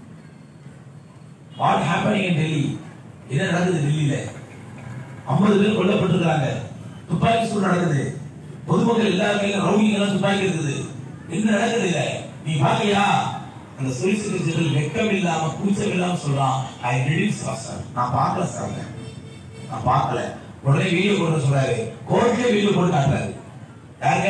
வாட் ஹேப்பனிங் இன் டெல்லி என்ன நடக்குது டெல்லியில ஐம்பது பேர் கொல்லப்பட்டிருக்காங்க துப்பாக்கி சூடு நடக்குது பொதுமக்கள் எல்லாருமே ரவுடிங்க எல்லாம் துப்பாக்கி இருக்குது என்ன நடக்குது இல்ல நீ பாக்கலையா அந்த சொலிசிட்டர் ஜெனரல் வெக்கம் இல்லாம கூச்சம் இல்லாம சொல்றான் ஐ டிடிட் சார் நான் பார்க்கல சார் நான் பார்க்கல உடனே வீடியோ போட்டு சொல்றாரு கோர்ட்லயே வீடியோ போட்டு காட்டுறாரு யாருங்க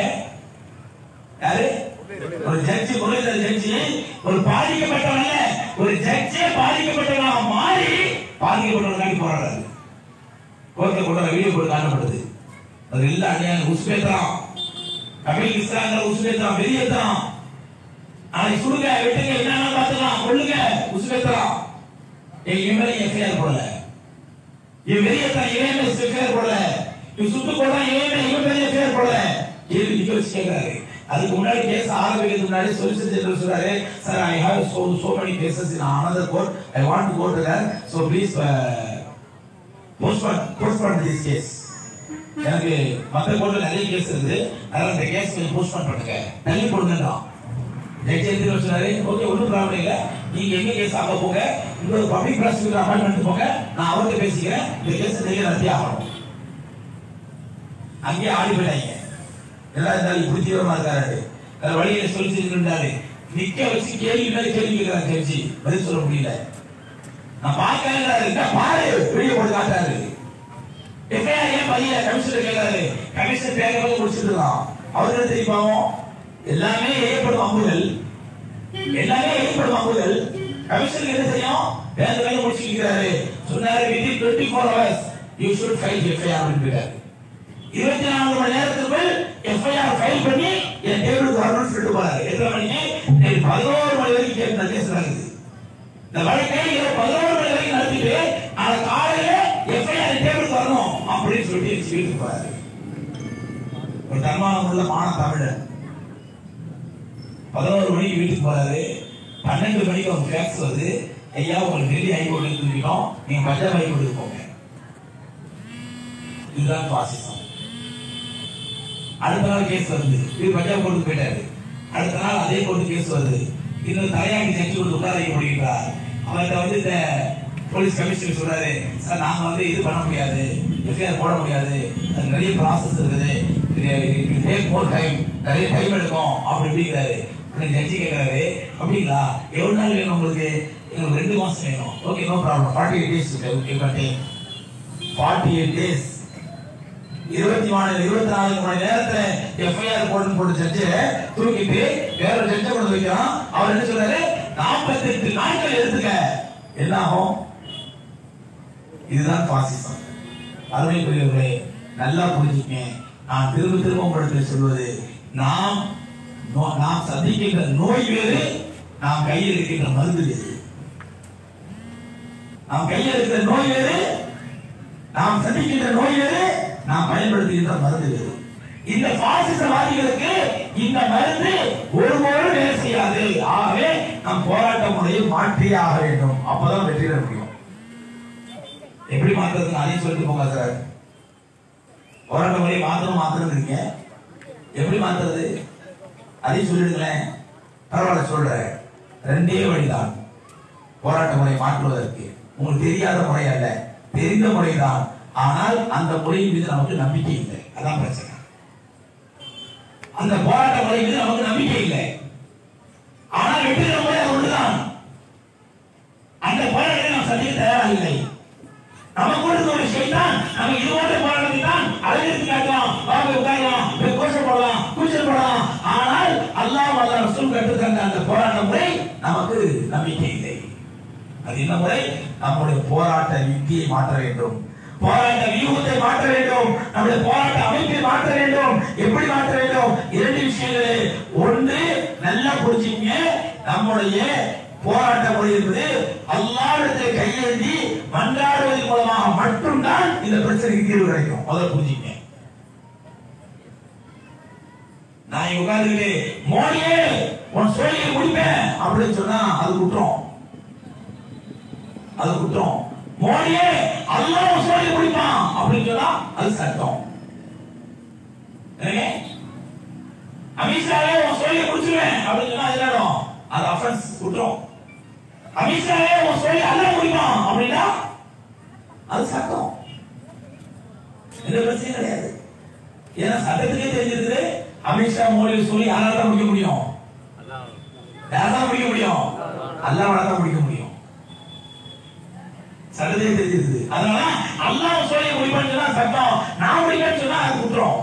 யாரு ஒரு ஜட்ஜி முரளிதர் ஜட்ஜி ஒரு பாதிக்கப்பட்டவன் ஒரு ஜட்ஜே பாதிக்கப்பட்டவனாக மாறி பாதிக்கப்பட்டவனுக்காண்டி போராடுறாரு கோர்ட்ல கொண்டு வர வீடியோ போட்டு காட்டப்படுது அது இல்ல அநியாயம் உஸ்பேத்தான் கபில் இஸ்லாங்கிற உஸ்பேத்தான் வெளியேத்தான் நாளைக்கு சுடுங்க வெட்டுங்க என்னன்னா பாத்துக்கலாம் கொள்ளுங்க உஸ்பேத்தான் என் மேல எஃப்ஐஆர் போடல இவன் வெளியேத்தான் இவன் மேல எஃப்ஐஆர் போடல இவன் சுட்டு போடுறான் இவன் மேல இவன் மேல எஃப்ஐஆர் போடல கேள்வி நிக்க வச்சு கேட்கிறாரு அதுக்கு முன்னாடி கேஸ் ஆரம்பிக்கிறதுக்கு முன்னாடி சொலிசிட்டர் ஜெனரல் சொல்றாரு sir I have so so many cases in another court I want to go to there so please postpone postpone this case எனக்கு மத்த கோர்ட்ல நிறைய கேஸ் இருக்குது அதனால இந்த கேஸ் கொஞ்சம் போஸ்ட்பான் பண்ணுங்க தள்ளி போடுங்கன்றான் ஜட்ஜி எடுத்து சொன்னாரு ஓகே ஒன்றும் ப்ராப்ளம் இல்ல நீங்க எங்க கேஸ் ஆக போங்க இன்னொரு பப்ளிக் ப்ராசிக்யூட்டர் அப்பாயின்மெண்ட் போங்க நான் அவர்கிட்ட பேசிக்கிறேன் இந்த கேஸ் நீங்க நடத்தி ஆகணும் அங்கேயே ஆடி போயிட்டாங்க எல்லாம் இருந்தாலும் இப்படி தீவிரமா இருக்காரு வேற வழியில சொல்லி இருந்தாரு நிக்க வச்சு கேள்வி மேல கேள்வி கேட்கிறாரு ஜட்ஜி பதில் சொல்ல முடியல நான் பார்க்கறாரு என்ன பாரு வெளிய போட்டு காட்டுறாரு எஃப்ஐஆர் ஏன் பதில கமிஷனர் கேட்கிறாரு கமிஷனர் பேரவை முடிச்சிட்டு இருக்கான் அவருக்கு தெரியுமாவும் எல்லாமே ஏற்படும் அம்புகள் எல்லாமே ஏற்படும் அம்புகள் கமிஷனுக்கு என்ன செய்யும் வேற வேலை முடிச்சிருக்கிறாரு சொன்னாரு within twenty four hours you should file FIR அப்படின்னு இருபத்தி நாலு மணி நேரத்துக்குள் எஃப்ஐஆர் ஃபைல் பண்ணி என் டேபிளுக்கு வரணும்னு சொல்லிட்டு போறாரு எத்தனை மணிக்கு நேற்று பதினோரு மணி வரைக்கும் கேட்டு கேஸ் நடக்குது இந்த வழக்கை இரவு பதினோரு மணி வரைக்கும் நடத்திட்டு நாளை காலையில எஃப்ஐஆர் டேபிளுக்கு வரணும் அப்படின்னு சொல்லிட்டு என் வீட்டுக்கு போறாரு ஒரு தன்மானம் உள்ள மான தமிழர் பதினோரு மணிக்கு வீட்டுக்கு போறாரு பன்னெண்டு மணிக்கு அவங்க ஃபேக்ஸ் வருது ஐயா உங்களுக்கு டெல்லி ஹைகோர்ட் எடுத்துக்கிறோம் நீங்க பஞ்சாப் ஹைகோர்ட்டுக்கு போங்க இதுதான் பாசிசம் அடுத்த நாள் கேஸ் வருது இது பஞ்சாப் கோர்ட்டுக்கு போயிட்டாரு அடுத்த நாள் அதே கோர்ட்டு கேஸ் வருது இன்னும் தலையாண்டி ஜட்ஜி கொண்டு உட்கார வைக்க முடியுங்களா அவர்கிட்ட வந்து இந்த போலீஸ் கமிஷனர் சொல்றாரு சார் நாங்க வந்து இது பண்ண முடியாது எஃப்ஐஆர் போட முடியாது அது நிறைய ப்ராசஸ் இருக்குது டேக் மோர் டைம் நிறைய டைம் எடுக்கும் அப்படி இப்படிங்கிறாரு உடனே ஜட்ஜி கேட்கறாரு அப்படிங்களா எவ்வளவு நாள் வேணும் உங்களுக்கு எங்களுக்கு ரெண்டு மாசம் வேணும் okay no problem forty eight days forty eight days இருபத்தி நாலு இருபத்தி நாலு மணி நேரத்துல எஃப்ஐஆர் போட்டு போட்டு ஜட்ஜு தூக்கிட்டு வேற ஒரு ஜட்ஜை கொண்டு வைக்கிறான் அவர் என்ன சொல்றாரு நாற்பத்தி எட்டு நாட்கள் எடுத்துக்க என்ன ஆகும் இதுதான் பாசிசம் அருமைக்குரியவர்களே நல்லா புரிஞ்சுக்கங்க நான் திரும்ப திரும்ப உங்களுக்கு சொல்வது நாம் நோ- நாம் சந்திக்கின்ற நோய் வேறு நாம் கையில் இருக்கின்ற மருந்து வேறு நாம் கையில் இருக்கிற நோய் வேறு நாம் சந்திக்கின்ற நோய் வேறு நாம் பயன்படுத்துகின்ற மருந்து வேறு இந்த பாசிசவாதிகளுக்கு இந்த மருந்து ஒருபோதும் வேலை செய்யாது ஆகவே நம் போராட்ட முறையை மாற்றியே ஆக வேண்டும் அப்பதான் வெற்றி பெற முடியும் எப்படி மாத்துறது அதையும் சொல்லிட்டு போங்க சார் போராட்ட முறையை மாத்தணும் மாத்தணும் இருக்கீங்க எப்படி மாத்துறது அதையும் சொல்லிடுங்களேன் பரவாயில்ல சொல்றேன் ரெண்டே வழிதான் போராட்ட முறை மாற்றுவதற்கு உங்களுக்கு தெரியாத முறை அல்ல தெரிந்த முறைதான் ஆனால் அந்த முறையின் மீது நமக்கு நம்பிக்கை இல்லை அதான் பிரச்சனை அந்த போராட்ட முறை மீது நமக்கு நம்பிக்கை இல்லை ஆனால் வெற்றி முறை அது ஒன்றுதான் அந்த போராட்டத்தை நாம் சந்திக்க ஷைத்தான் நம்ம இது போன்ற போராட்டத்தை தான் அழகிற்கு காட்டுவான் வா போய் உட்காரலாம் போய் கோஷம் போடலாம் கூச்சல் போடலாம் ஆனால் அல்லாஹ் அல்லாஹ் ரசூல் கற்றுத் தந்த அந்த போராட்ட முறை நமக்கு நம்பிக்கை இல்லை அது என்ன முறை நம்முடைய போராட்ட யுக்தியை மாற்ற வேண்டும் போராட்ட வியூகத்தை மாற்ற வேண்டும் நம்முடைய போராட்ட அமைப்பை மாற்ற வேண்டும் எப்படி மாற்ற வேண்டும் இரண்டு விஷயங்கள் ஒன்று நல்லா புரிஞ்சுங்க நம்முடைய போராட்ட முறை என்பது அல்லாவிடத்தை கையேந்தி மன்றாடுவதன் மூலமாக மட்டும்தான் இந்த பிரச்சனைக்கு தீர்வு கிடைக்கும் முதல்ல புரிஞ்சுங்க நான் இங்க உட்கார்ந்துட்டு மோடியே உன் சோழியை முடிப்பேன் அப்படின்னு சொன்னா அது குற்றம் அது குற்றம் மோடியே அல்லாஹ் உன் சோழியை முடிப்பான் அப்படின்னு சொன்னா அது சட்டம் என்னங்க? அமித்ஷாவே உன் சோழியை முடிச்சிருவேன் அப்படின்னு சொன்னா அது என்னடும் அது அஃபென்ஸ் குற்றம் அமித்ஷாவே உன் சோழியை அல்லாஹ் முடிப்பான் அப்படின்னா அது சட்டம் எந்த பிரச்சனையும் கிடையாது ஏன்னா சட்டத்துக்கே தெரிஞ்சிருக்குது அமித்ஷா மோடி சொல்லி யாரால தான் முடிக்க முடியும் அல்லாஹ் யாரால முடிக்க முடியும் அல்லாஹ்வால தான் முடிக்க முடியும் சட்டத்தையே தெரிஞ்சிருக்குது அதனால அல்லாஹ் சொல்லி முடிப்பேன்னு சொன்னா சட்டம் நான் முடிப்பேன்னு சொன்னா அது குற்றம்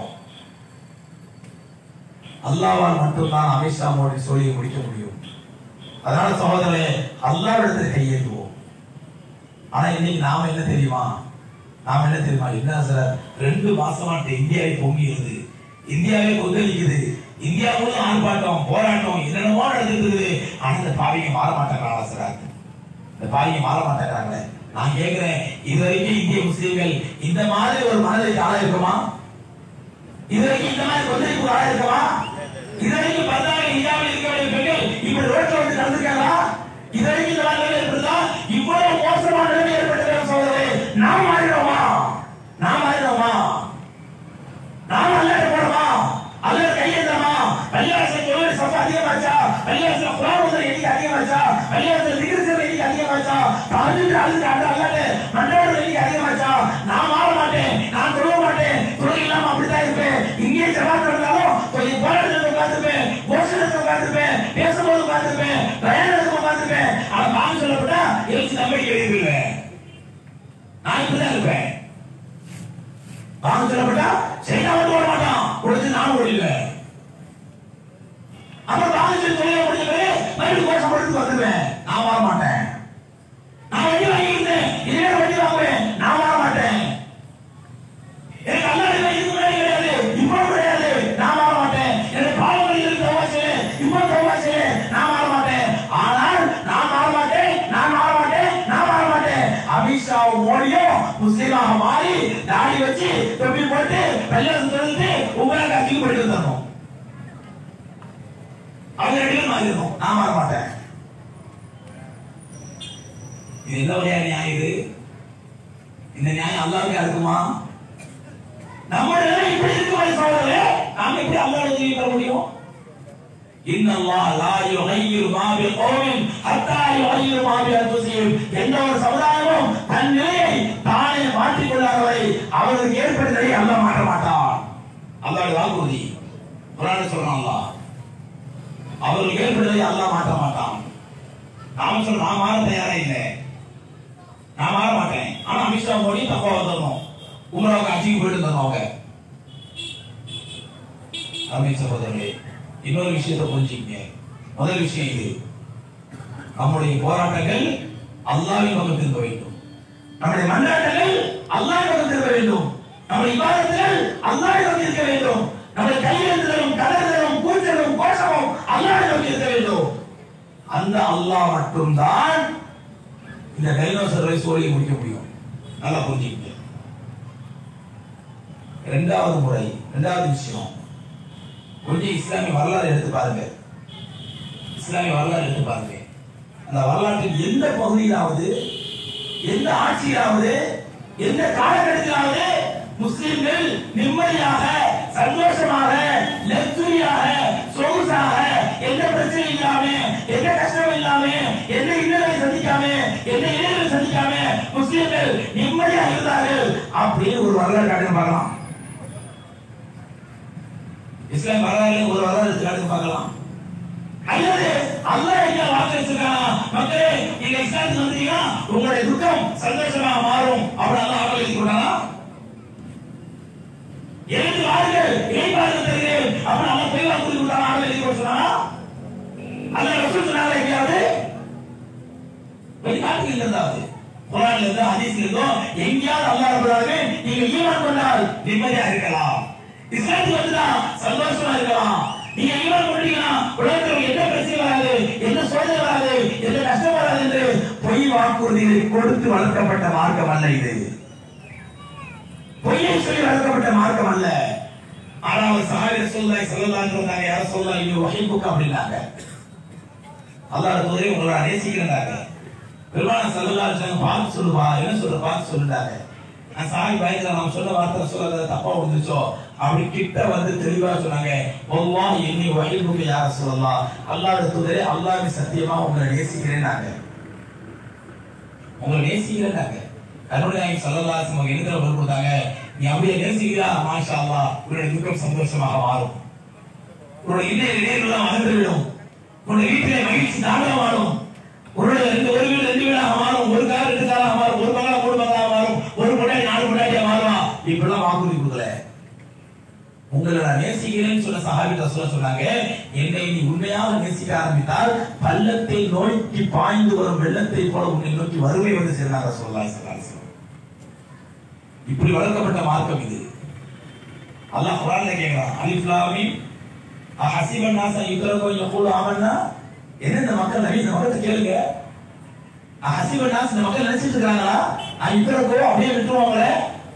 அல்லாஹ்வால் மட்டும்தான் அமித்ஷா மோடி சொல்லி முடிக்க முடியும் அதனால சகோதரர்களே அல்லாஹ்விடத்தில் கையேற்றுவோம் ஆனா இன்னைக்கு நாம என்ன தெரியுமா நாம என்ன தெரியுமா என்ன சார் ரெண்டு மாசமா இந்தியாவை பொங்கிடுது இந்தியாவே கொந்தளிக்குது இந்தியா முழுவதும் ஆர்ப்பாட்டம் போராட்டம் என்னென்னமோ நடந்துட்டு இருக்குது ஆனா இந்த பாவிங்க மாற மாட்டேங்கிறாங்களா சார் இந்த பாவிங்க மாற மாட்டேங்கிறாங்களே நான் கேட்கிறேன் இது வரைக்கும் இந்திய முஸ்லீம்கள் இந்த மாதிரி ஒரு மனதிற்கு ஆளா இருக்குமா இது வரைக்கும் இந்த மாதிரி கொந்தளிப்பு ஆளா இருக்குமா இது வரைக்கும் பத்தாயிரம் இந்தியாவில் இருக்க வேண்டிய பெண்கள் இப்படி ரோட்ல வந்து நடந்திருக்காங்களா இது வரைக்கும் இந்த மாதிரி நிலைமை இருக்குதா இவ்வளவு மோசமான நிலைமை ஏற்பட்டிருக்கிற சோதரே நாம் மாறிடுவோமா நாம் மாறிடுவோமா நாம் அல்லாட்ட போடுமா அல்ல கையெழுத்தமா பள்ளிவாசல் தொழில் சம்பா அதிகமாச்சா பள்ளிவாசல் குரான் முதல் எண்ணிக்கை அதிகமாச்சா பள்ளிவாசல் திகிரிசல் எண்ணிக்கை அதிகமாச்சா தாஜுக்கு அழுது அண்ணா அல்லாட்ட மண்டோட எண்ணிக்கை அதிகமாச்சா நான் மாற மாட்டேன் நான் தொழுவ மாட்டேன் தொழில் இல்லாம அப்படித்தான் இருப்பேன் இங்கே ஜமாத் இருந்தாலும் கொஞ்சம் போராட்டத்தில் உட்காந்துருப்பேன் கோஷத்தில் உட்காந்துருப்பேன் பேசும்போது உட்காந்துருப்பேன் பிரயாணத்துக்கு உட்காந்துருப்பேன் ஆனா வாங்க சொல்லப்பட்டா எழுச்சி நம்பிக்கை எழுதிடுவேன் நான் இப்படிதான் இருப்பேன் வாங்க சொல்லப்பட்டா சரி நான் வந்து ஓட மாட்டான் உடச்சு நானும் ஓடிடுவேன் அப்புறம் வாங்க சொல்லி தொழில முடிஞ்ச பிறகு மறுபடியும் கோஷம் போட்டு வந்துடுவேன் நான் வர மாட்டேன் நான் வண்டி வாங்கியிருந்தேன் இதே வண்டி வாங்குவேன் நான் வர மாட்டேன் எனக்கு அல்லாஹ் இதுக்கு முன்னாடி கிடையாது இப்போ கிடையாது நான் மாற மாட்டேன் எனக்கு பாவங்கள் இருக்கு தௌபா செய்யேன் இப்போ தௌபா செய்யேன் நான் மாற மாட்டேன் ஆனால் நான் மாற மாட்டேன் நான் மாற மாட்டேன் நான் மாற மாட்டேன் அமித்ஷாவும் மோடியும் முஸ்லீமாக மாறி தாடி வச்சு தொப்பி போட்டு பள்ளியாசம் திறந்து உங்களை கட்சிக்கு போயிட்டு தரணும் அவங்க ரெண்டு பேரும் மாறிடணும் நான் மாற மாட்டேன் இது என்ன வழியாக நியாயம் இது இந்த நியாயம் அல்லாவுக்கே இருக்குமா நம்ம நிலை இப்படி இருக்கு வரை சோதரே நாம எப்படி அல்லாஹ் உதவி பெற முடியும் இன்னல்லாஹ் லா யுகையிரு மா பி கௌமின் ஹத்தா யுகையிரு மா பி அன்ஃபுஸிஹிம் எந்த ஒரு சமுதாயமும் தன் நிலையை தானே மாற்றிக் கொள்ளாத வரை அவர்களுக்கு ஏற்பட்ட நிலையை அல்லாஹ் மாற்ற மாட்டான் அல்லாஹ் வாக்குறுதி குர்ஆன் சொல்றான் அல்லாஹ் அவர்களுக்கு ஏற்பட்ட நிலையை அல்லாஹ் மாற்ற மாட்டான் நாம சொல்ல நான் மாற தயாரா இல்லை நான் மாற மாட்டேன் ஆனா அமித்ஷா மோடி தப்பா வந்துடணும் உமராவுக்கு அச்சிக்கு போயிட்டு இருந்தாங்க அவங்க அருமை சகோதரர்களே இன்னொரு விஷயத்தை புரிஞ்சுக்கங்க முதல் விஷயம் இது நம்முடைய போராட்டங்கள் அல்லாவின் பக்கம் திரும்ப வேண்டும் நம்முடைய மன்றாட்டங்கள் அல்லாஹ் பக்கம் திரும்ப வேண்டும் நம்முடைய விவாதங்கள் அல்லாஹ் பக்கம் இருக்க வேண்டும் நம்முடைய கையெழுத்துகளும் கலர்களும் கூச்சலும் கோஷமும் அல்லாஹ் பக்கம் இருக்க வேண்டும் அந்த அல்லாஹ் மட்டும்தான் இந்த டைனோசரை சோழியை முடிக்க முடியும் நல்லா புரிஞ்சுக்கங்க இரண்டாவது முறை இரண்டாவது விஷயம் கொஞ்சம் இஸ்லாமிய வரலாறு எடுத்து பாருங்க இஸ்லாமிய வரலாறு எடுத்து பாருங்க அந்த வரலாற்றின் எந்த பகுதியிலாவது எந்த ஆட்சியிலாவது எந்த காலகட்டத்திலாவது முஸ்லிம்கள் நிம்மதியாக சந்தோஷமாக லக்ஸுரியாக சொகுசாக எந்த பிரச்சனையும் இல்லாம எந்த கஷ்டமும் இல்லாம எந்த இன்னலை சந்திக்காம எந்த இடைகளை சந்திக்காம முஸ்லிம்கள் நிம்மதியாக இருந்தார்கள் அப்படின்னு ஒரு வரலாறு காட்டுன்னு பார்க்கலாம் இஸ்லாம் வரலாறு ஒரு வரலாறு எடுத்து காட்டுன்னு பார்க்கலாம் அல்லது அல்லாஹ் எங்க வாக்களிச்சிருக்கானா மக்களே நீங்க இஸ்லாத்துக்கு வந்தீங்கன்னா உங்களுடைய துக்கம் சந்தோஷமா மாறும் அப்படி அல்லாஹ் வாக்களிச்சு கொடுத்தானா எழுந்து வாருங்கள் இணைப்பார்கள் தருகிறேன் அப்படி அல்லாஹ் போய் வாக்குறுதி கொடுத்தானா வாக்களிச்சு கொடுத்தானா அல்லாஹ் ரசூல் சொன்னாரா எங்கேயாவது வெளிநாட்டில் இருந்தாது குரான்ல இருந்தோ ஹதீஸ்ல இருந்தோ எங்கேயாவது அல்லாஹ் ரப்பலாவே நீங்க ஈமான் கொண்டால் நிம்மதியா இருக்கலாம் இஸ்லாத்துக்கு வந்துட்டா சந்தோஷமா இருக்கலாம் நீங்க ஈமான் கொண்டீங்கன்னா உலகத்தில் எந்த பிரச்சனை வராது எந்த சோதனை வராது எந்த கஷ்டம் வராது என்று பொய் வாக்குறுதிகளை கொடுத்து வளர்க்கப்பட்ட மார்க்கம் அல்ல இது பொய்யை சொல்லி வளர்க்கப்பட்ட மார்க்கம் அல்ல ஆனா அவர் சஹாபி ரசூலுல்லாஹி ஸல்லல்லாஹு அலைஹி வஸல்லம் யார சொல்லலாம் இது வஹீபுக்கு அப்படின்னாங்க அல்லாஹ் தூதரே உங்களை நான் நேசிக்கிறேன்டாங்க பெருமான சல்லல்லாஹு அலைஹி வஸல்லம் பார்த்து சொல்லுவா என்ன சொல்ற பார்த்து சொல்லுடாங்க நான் சாமி பயத்துல நம்ம சொன்ன வார்த்தை சொல்லாத தப்பா வந்துச்சோ அப்படி கிட்ட வந்து தெளிவா சொன்னாங்க அல்லாஹ் என்னை வஹீபுக்கு யார சொல்லலாம் அல்லாஹ் தூதரே அல்லாஹ்வை சத்தியமா உங்களை நேசிக்கிறேன்னாங்க உங்களை நேசிக்கிறேன்னாங்க கருணாநாயகி சல்லல்லாஹு அலைஹி வஸல்லம் எழுதுற பதில் கொடுத்தாங்க நீ அப்படியே நேசிக்கிறா மாஷா அல்லாஹ் உன்னுடைய துக்கம் சந்தோஷமாக மாறும் உன்னுடைய இதய நினைவுலாம் மறந்துவிடும் உன்னுடைய வீட்டிலே மகிழ்ச்சி தாராளமாக மாறும் உன்னுடைய ரெண்டு ஒரு வீடு ரெண்டு வீடாக மாறும் ஒரு கார் ரெண்டு காராக மாறும் ஒரு பங்களா மூணு பங்களா மாறும் ஒரு முன்னாடி நாலு முன்னாடியா மாறும் இப்படிலாம் வாக்குறுதி கொடுக்கல உங்களை நான் நேசிக்கிறேன்னு சொன்ன சஹாபிட்ட சொல்ல சொன்னாங்க என்னை நீ உண்மையாக நேசிக்க ஆரம்பித்தால் பள்ளத்தை நோக்கி பாய்ந்து வரும் வெள்ளத்தை போல உன்னை நோக்கி வறுமை வந்து சேர்ந்தாங்க சொல்லலாம் சொல்லலாம் இப்படி வளர்க்கப்பட்ட மார்க்கம் இது அல்லாஹ் குரான்ல கேக்குறான் அலிஃப் லாம் மீம் அஹசிபன் நாஸ யுத்ரகு யகூலு ஆமன்னா என்ன இந்த மக்கள் நபி இந்த மக்கள்கிட்ட கேளுங்க அஹசிபன் நாஸ் இந்த மக்கள் நினைச்சிட்டு இருக்காங்களா யுத்ரகு அப்படியே விட்டுருவாங்களே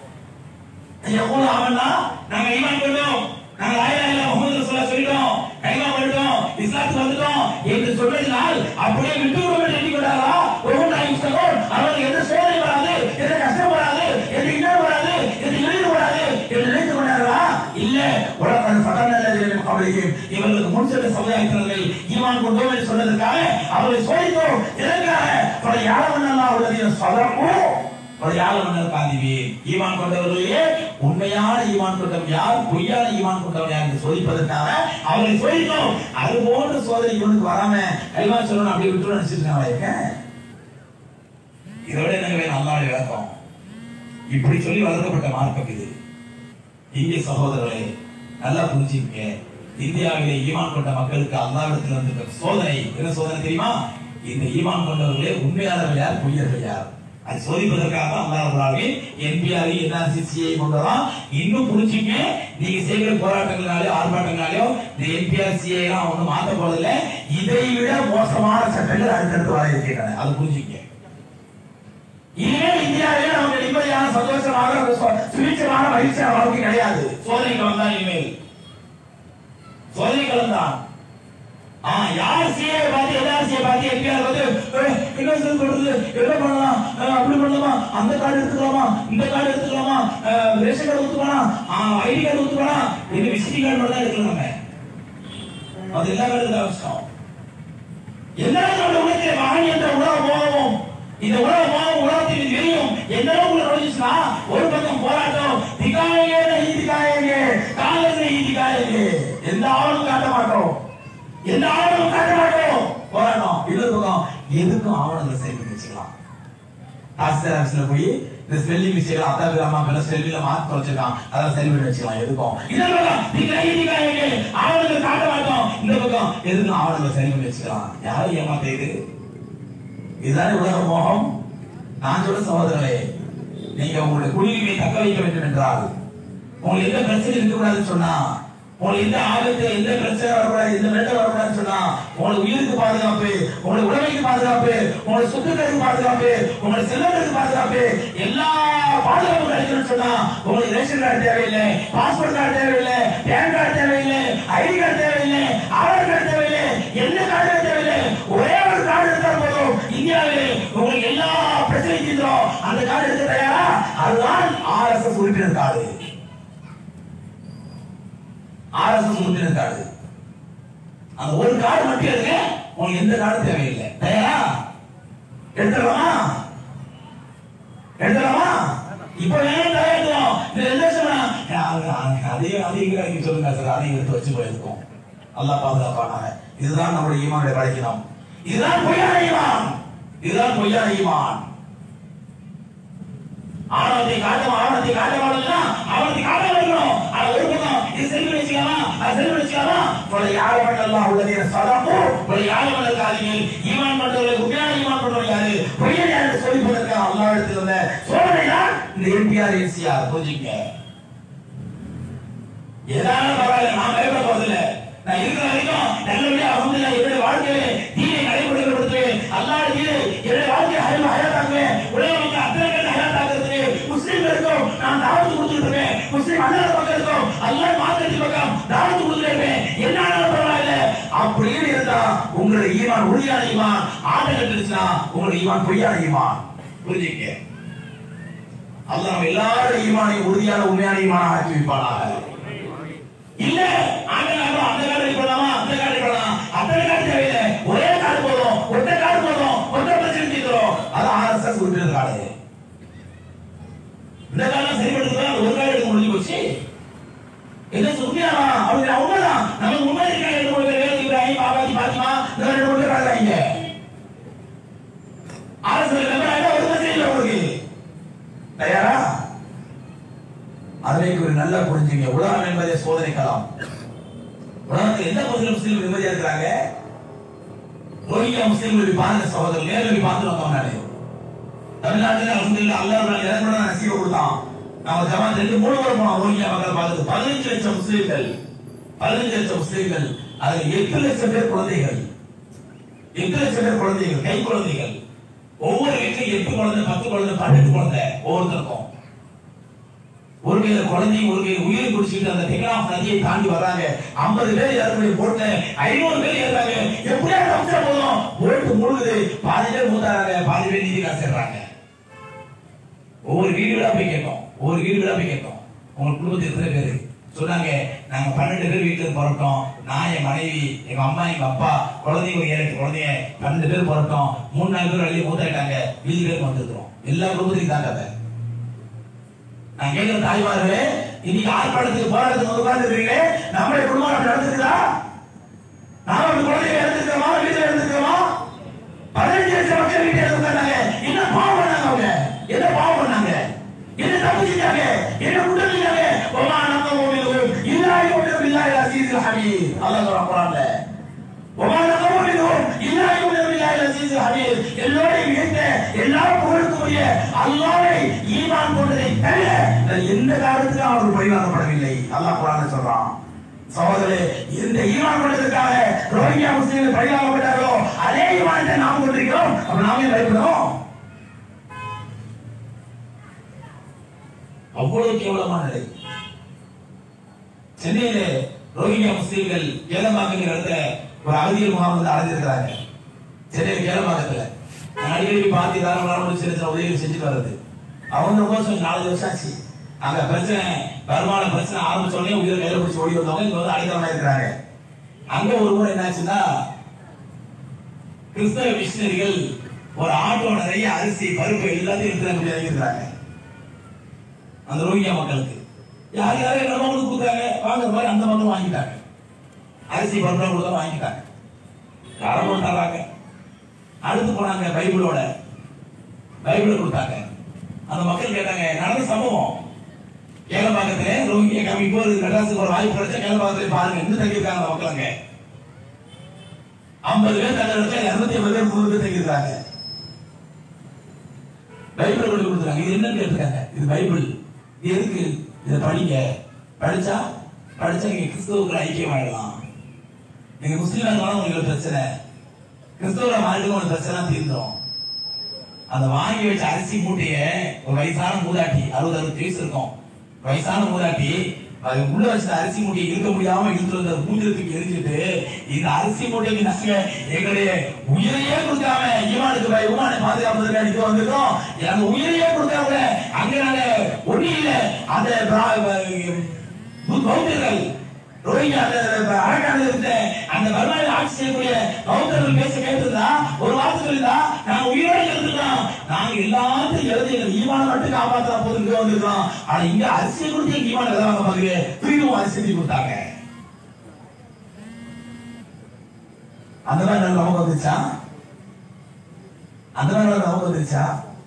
யகூலு ஆமன்னா நாங்க ஈமான் கொண்டோம் நாங்க லா இலாஹ இல்லல்லாஹ் முஹம்மது ரசூலுல்லாஹ் சொல்லிட்டோம் கைமா பண்ணிட்டோம் இஸ்லாத்துக்கு வந்துட்டோம் என்று சொன்னதினால் அப்படியே விட்டு விடுவோம் எண்ணி கொண்டாரா ஒவ்வொரு நாயும் அவருக்கு எந்த சோதனை வராது எந்த கஷ்டம் வராது எந்த இன்னல் வராது எந்த இழிவு வராது என்று நினைத்து கொண்டாரா இல்ல உலகம் பட்டநல்லதிலும் அவர்கள் இவர்களுக்கு முன் சென்ற சமுதாயத்தினர்கள் ஈமான் கொண்டோம் என்று சொன்னதற்காக அவர்களை சோதித்தோம் எதற்காக பல யாரவண்ணல்லா உள்ளது சதக்கும் பல யாரவண்ணர் காந்திவி ஈமான் கொண்டவர்களே உண்மையான ஈமான் கொண்டவன் யார் பொய்யான ஈமான் கொண்டவன் யார் என்று சோதிப்பதற்காக அவர்களை சோதித்தோம் அது போன்ற சோதனை இவனுக்கு வராம கைமா சொல்லணும் அப்படியே விட்டு நினைச்சிருக்காங்களா இருக்கேன் இதோட என்னங்க வேணும் அல்லாவுடைய விளக்கம் இப்படி சொல்லி வளர்க்கப்பட்ட மார்க்கம் இது இந்திய சகோதரர்களே நல்லா புரிஞ்சுக்கங்க இந்தியாவிலே ஈமான் கொண்ட மக்களுக்கு அல்லாவிடத்தில் வந்திருக்க சோதனை என்ன சோதனை தெரியுமா இந்த ஈமான் கொண்டவர்களே உண்மையாளர்கள் யார் பொய்யர்கள் யார் அது சோதிப்பதற்காக அல்லாஹ் என்பிஆர் என்ஆர்சி சிஐ கொண்டதான் இன்னும் புரிஞ்சுங்க நீங்க செய்கிற போராட்டங்களாலயோ ஆர்ப்பாட்டங்களாலயோ இந்த என்பிஆர் சிஐ எல்லாம் ஒண்ணும் மாத்த போறதில்ல இதை விட மோசமான சட்டங்கள் அடுத்தடுத்து வர இருக்கின்றன அது புரிஞ்சுங்க இனிமேல் இந்தியாவிலே நமக்கு நிம்மதியான சந்தோஷமாக ஒரு சு- சுபிட்சமான மகிழ்ச்சியான வாழ்க்கை கிடையாது சோதனைகள் வந்தா இனிமேல் சோதனைகள் தான் ஆ யார் சிஏ பார்த்து எல்லாரும் சிஏ பார்த்து எம்பிஆர் பார்த்து ஏய், என்ன சார் சொல்றது என்ன பண்ணலாம் அஹ், அப்படி பண்ணலாமா அந்த கார்டு எடுத்துக்கலாமா இந்த கார்டு எடுத்துக்கலாமா அஹ், ரேஷன் கார்டு ஊத்துவானா ஐடி கார்டு ஊத்துவானா இது விசிட்டிங் கார்டு மட்டும் தான் எடுக்கலாம் நம்ம அது எல்லா கார்டு அவசியம் எல்லாரும் உலகத்தில் மகன் என்ற உலக மோகமும் இந்த உலக மோகம் உலகத்தில் தெரியும் எந்த அளவுக்கு நுழைஞ்சுச்சுன்னா ஒரு பக்கம் போராட்டம் திகாயே ஈதிகாயே காலத்தை ஈதிகாயே எந்த ஆவணம் காட்ட மாட்டோம் எந்த ஆவணம் காட்ட மாட்டோம் போராட்டம் இன்னொரு பக்கம் எதுக்கும் ஆவணங்களை சரி பண்ணி வச்சுக்கலாம் ஆசிரியர் ஆஃபீஸ்ல போய் இந்த ஸ்பெல்லிங் மிஸ்டேக் அத்தா பேர் அம்மா பேர் ஸ்பெல்லிங்ல மார்க் குறைச்சிருக்கான் அதான் சரி பண்ணி வச்சுக்கலாம் எதுக்கும் இந்த பக்கம் நீங்க ஈதிகாயே ஆவணங்களை காட்ட மாட்டோம் இந்த பக்கம் எதுக்கும் ஆவணங்களை சரி பண்ணி வச்சுக்கலாம் யாரும் ஏமாத்த இது இதுதானே உலக மோகம் நான் சொல்ற சகோதரர்களே நீங்க உங்களுடைய குடியுரிமையை தக்க வைக்க வேண்டும் என்றால் உங்களுக்கு எந்த பிரச்சனை இருக்கக்கூடாதுன்னு சொன்னா உங்களுக்கு எந்த ஆபத்து எந்த பிரச்சனை வரக்கூடாது எந்த வெள்ளம் வரக்கூடாதுன்னு சொன்னா உங்களுக்கு உயிருக்கு பாதுகாப்பு உங்களுக்கு உடமைக்கு பாதுகாப்பு உங்களுக்கு சொத்துக்களுக்கு பாதுகாப்பு உங்களுக்கு செல்வங்களுக்கு பாதுகாப்பு எல்லா பாதுகாப்பும் கிடைக்கணும்னு சொன்னா உங்களுக்கு ரேஷன் கார்டு தேவையில்லை பாஸ்போர்ட் கார்டு தேவையில்லை பேன் கார்டு தேவையில்லை ஐடி கார்டு தேவையில்லை ஆதார் கார்டு தேவையில்லை எந்த கார்டு தேவையில்லை ஒரே ஒரு கார்டு இருந்தால் போதும் இந்தியாவிலே உங்களுக்கு எல்லா பிரச்சனையும் தீர்ந்துடும் அந்த கார்டு எடுக்க தயாரா அதுதான் ஆர்எஸ்எஸ் உறுப்பினர் கார்டு ஆர்எஸ்எஸ் உறுப்பினர் கார்டு அந்த ஒரு கார்டு மட்டும் எடுங்க உங்களுக்கு எந்த கார்டு தேவையில்லை தயாரா எடுத்துடலாமா எடுத்துடலாமா இப்ப வேணும் தயாரிக்கிறோம் இந்த ரெண்டு வருஷம் வேணாம். அதையும் அதையும் கிடைக்கும் சொல்லுங்க சார் அதையும் எடுத்து வச்சு போயிருக்கோம் நல்லா பாதுகாப்பானாங்க இதுதான் நம்முடைய ஈமானுடைய பழக்கினம் இதுதான் பொய்யான ஈமான் இதுதான் பொய்யான ஈமான் ஆணவத்தை காட்டும் ஆவணத்தை காட்ட மாட்டோம்னா ஆவணத்தை காட்ட இருக்கணும் அது ஒரு பக்கம் இது செல்வி வச்சுக்கலாம் அது செல்வி வச்சுக்கலாம் உங்களை யாரும் எல்லாம் உள்ளதே சதமோ உங்களை யாரும் இருக்காதீங்க ஈமான் பண்றவர்கள் உண்மையான ஈமான் பண்றவங்க யாரு பொய்யன் யாரு சொல்லி போயிருக்க அல்லா இடத்துல இருந்த சோதனை தான் இந்த என்பிஆர் என்சிஆர் புரிஞ்சுங்க ஏதாவது பரவாயில்ல நான் பயப்பட போறதில்ல நான் இருக்கிற வரைக்கும் நல்லபடியா அல்ஹம்துலில்லாஹ் என்னுடைய வாழ்க்கையிலே தீனை நடைமுறைப்படுத்துவேன் அல்லாஹ் தீனை என்னுடைய வாழ்க்கையை ஹயமா ஹயாத்தாக்குவேன் உலக மக்கள் அத்தனை பேர் ஹயாத்தாக்குறதுக்கு முஸ்லீம்களுக்கும் நான் தாவத்து கொடுத்துட்டு இருக்கேன் முஸ்லீம் அல்லாத மக்களுக்கும் அல்லாஹ் மார்க்கெட் பக்கம் தாவத்து கொடுத்துட்டு இருக்கேன் என்ன ஆனாலும் பரவாயில்ல அப்படின்னு இருந்தா உங்களுடைய ஈமான் உறுதியான ஈமான் ஆட்டம் கட்டுச்சுன்னா உங்களுடைய ஈமான் பொய்யான ஈமான் புரிஞ்சுக்க அல்லாஹ் நம்ம எல்லாருடைய ஈமானையும் உறுதியான உண்மையான ஈமானாக ஆக்கி வைப்பானாக இல்ல அந்த காலம் அந்த காலம் பண்ணலாமா அந்த காலம் பண்ணலாம் அத்தனை காலம் தேவையில்லை ஒரே காலம் போதும் ஒற்றை காலம் போதும் ஒற்றை பிரச்சனை தீர்க்கிறோம் அது ஆர்எஸ்எஸ் உறுப்பினர் காடு இந்த காலம் சரிபடுத்துதான் ஒரு காலம் எடுக்க முடிஞ்சு போச்சு என்ன உண்மையாவா அவங்க உண்மைதான் நமக்கு உண்மை இருக்கா ரெண்டு மூணு பேர் வேலை இப்ராஹிம் பாபாஜி பாத்திமா இந்த ரெண்டு மூணு பேர் வாழ்றாங்க ஆர்எஸ்எஸ் மெம்பர் ஆயிட்டா ஒரு பிரச்சனை இல்லை உங்களுக்கு தயாரா அதற்கு ஒரு நல்லா புரிஞ்சுங்க உலகம் என்பதே சோதனை களம் உலகத்தில் எந்த பகுதியில் முஸ்லீம் நிம்மதியா இருக்கிறாங்க ரோஹிங்கா முஸ்லீம்கள் போய் பாருங்க சகோதரர் நேரில் போய் பார்த்துட்டு வந்தோம் நானு தமிழ்நாட்டில் அல்ஹம்துலில்லாஹ் அல்லாஹ் ஒரு எனக்கு கூட நசீவ கொடுத்தான் நாம ஜமாத் ரெண்டு மூணு முறை போனோம் ரோஹிங்கா மக்கள் பார்த்து பதினஞ்சு லட்சம் முஸ்லீம்கள் பதினஞ்சு லட்சம் முஸ்லீம்கள் அதில் எட்டு லட்சம் பேர் குழந்தைகள் எட்டு லட்சம் பேர் குழந்தைகள் கை குழந்தைகள் ஒவ்வொரு வீட்டிலும் எட்டு குழந்தை பத்து குழந்தை பன்னெண்டு குழந்தை ஒவ்வொருத்தருக்கும் ஒரு கையில குழந்தையும் ஒரு கையில உயிரை குடிச்சிட்டு அந்த டெக்னாஃப் நதியை தாண்டி வர்றாங்க ஐம்பது பேர் ஏறக்கூடிய போட்ல ஐநூறு பேர் ஏறாங்க எப்படியா தப்பிச்சா போதும் போட்டு முழுகுது பாதி பேர் மூத்தாராங்க பாதி பேர் நீதி காசுறாங்க ஒவ்வொரு வீடு வீடா போய் கேட்டோம் ஒவ்வொரு வீடு வீடா போய் கேட்டோம் உங்க குடும்பத்தில் எத்தனை பேரு சொன்னாங்க நாங்க பன்னெண்டு பேர் வீட்டுல பிறட்டோம் நான் என் மனைவி எங்க அம்மா எங்க அப்பா குழந்தைங்க ஒரு ஏழு எட்டு குழந்தைங்க பன்னெண்டு பேர் பிறட்டோம் மூணு நாலு பேர் வெளியே மூத்தாயிட்டாங்க வீதி பேருக்கு வந்துருக்கிறோம் எல்லா குடும்பத்துக்கும் தான் கதை நான் கேட்கிற தாய்மார்களே இன்னைக்கு ஆர்ப்பாட்டத்துக்கு போராட்டத்துக்கு வந்து உட்கார்ந்துருக்கீங்களே நம்முடைய குடும்பம் அப்படி நடந்துக்குதா நாம அப்படி குழந்தைங்க இறந்துக்கிறோமா வீட்டுல இறந்துக்கிறோமா பதினஞ்சு லட்சம் மக்கள் வீட்டுல இறந்துருக்காங்க என்ன பாவம் பண்ணாங்க அவங்க என்ன பாவம் பண்ணாங்க என்ன தப்பு செஞ்சாங்க என்ன குற்றம் செஞ்சாங்க ஒமா நம்ம ஓமிலும் இல்லாய் ஓமிலும் இல்லாய் அசீஸ் ஹமீத் அல்லாஹ் சொல்றான் குர்ஆன்ல ஒமா நம்ம ஓமிலும் இல்லாய் ஓமிலும் இல்லாய் அசீஸ் ஹமீத் எல்லோரையும் வியந்த எல்லா புகழுக்குரிய அல்லாஹ்வை ஈமான் கொண்டதை தவிர வேறு எந்த காரணத்துக்கும் அவர்கள் பரிமாறப்படவில்லை அல்லாஹ் குர்ஆன்ல சொல்றான் சகோதரே இந்த ஈமான் கொண்டதற்காக ரோஹிங்கா முஸ்லீம்கள் பரிமாறப்பட்டார்களோ அதே ஈமானத்தை நாம் கொண்டிருக்கிறோம் அப்ப நாமே பயப்படுறோம் அவ்வளவு கேவலமான நிலை சென்னையில ரோஹிங்கா முஸ்லீம்கள் ஏலமாக்குங்கிற இடத்துல ஒரு அகதியர் முகாம் வந்து அடைஞ்சிருக்கிறாங்க சென்னையில் கேலமாக்கத்துல நான் அடிக்கடி போய் பார்த்து ஏதாவது சின்ன சின்ன உதவிகள் செஞ்சுட்டு வர்றது அவங்க ரொம்ப வருஷம் நாலு வருஷம் ஆச்சு அங்க பிரச்சனை வருமான பிரச்சனை ஆரம்பிச்ச உடனே உயிரை கையில பிடிச்சி ஓடி வந்தவங்க இங்க வந்து அடைக்கலமா இருக்கிறாங்க அங்க ஒரு முறை என்னாச்சுன்னா கிறிஸ்தவ மிஷினரிகள் ஒரு ஆட்டோ நிறைய அரிசி பருப்பு எல்லாத்தையும் எடுத்து இறங்கியிருக்கிறாங்க அந்த ரோஹிங்கா மக்களுக்கு யார் யாரும் என்ன மக்களுக்கு கொடுத்தாங்க வாங்குற மாதிரி அந்த மக்களும் வாங்கிட்டாங்க அரிசி பருப்பு கொடுத்தா வாங்கிட்டாங்க யாரும் தர்றாங்க அடுத்து போனாங்க பைபிளோட பைபிளை கொடுத்தாங்க அந்த மக்கள் கேட்டாங்க நடந்த சம்பவம் கேளம்பாக்கத்துல ரோஹிங்கா கம்மி இப்போ ஒரு மெட்ராஸுக்கு ஒரு வாய்ப்பு கிடைச்சா கேளம்பாக்கத்துல பாருங்க இன்னும் தங்கியிருக்காங்க அந்த மக்கள் அங்க ஐம்பது பேர் தங்க இடத்துல இருநூத்தி ஐம்பது பேர் முந்நூறு பேர் தங்கியிருக்காங்க பைபிள் கொண்டு கொடுத்துறாங்க இது என்னன்னு கேட்டிருக்காங்க இது பைபிள் இது எதுக்கு இதை படிங்க படிச்சா படிச்சா நீங்க கிறிஸ்தவர்கள் ஐக்கியமாயிடலாம் நீங்க முஸ்லீம் இருந்தாலும் உங்களுக்கு பிரச்சனை கிறிஸ்தவரை மாறிட்டு உங்களுக்கு பிரச்சனை தீர்ந்துடும் அந்த வாங்கி வச்ச அரிசி மூட்டைய ஒரு வயசான மூதாட்டி அறுபது அறுபது வயசு இருக்கும் வயசான மூதாட்டி அது உள்ள வச்ச அரிசி மூட்டையை இருக்க முடியாம இழுத்து வந்த மூஞ்சத்துக்கு எரிஞ்சிட்டு இந்த அரிசி மூட்டைக்கு நாங்க எங்களுடைய உயிரையே கொடுக்காம ஈமானுக்கு பய ஈமானை பாதுகாப்பதற்கு அடிக்க வந்திருக்கோம் எங்க உயிரையே கொடுக்காம அங்க நாங்க ஒண்ணு இல்ல அந்த பிரா- பு- பௌத்தர்கள் ரோஹிங்கா அந்த அரக்கான இருந்த அந்த வருமானம் ஆட்சி செய்யக்கூடிய பௌத்தர்கள் பேச கேட்டிருந்தா ஒரு வார்த்தை சொல்லிருந்தா நாங்க உயிரோட இருந்திருக்கோம் நாங்க எல்லாத்தையும் எழுதி எங்க ஈமான மட்டும் காப்பாத்தா போது இங்க வந்திருக்கோம் ஆனா இங்க அரிசியை கொடுத்து எங்க ஈமான எதாவது பாக்குறேன் திரும்பவும் அரிசி செஞ்சு கொடுத்தாங்க அந்த மாதிரி நிலை நமக்கு வந்துச்சா அந்த மாதிரி நிலை நமக்கு வந்துச்சா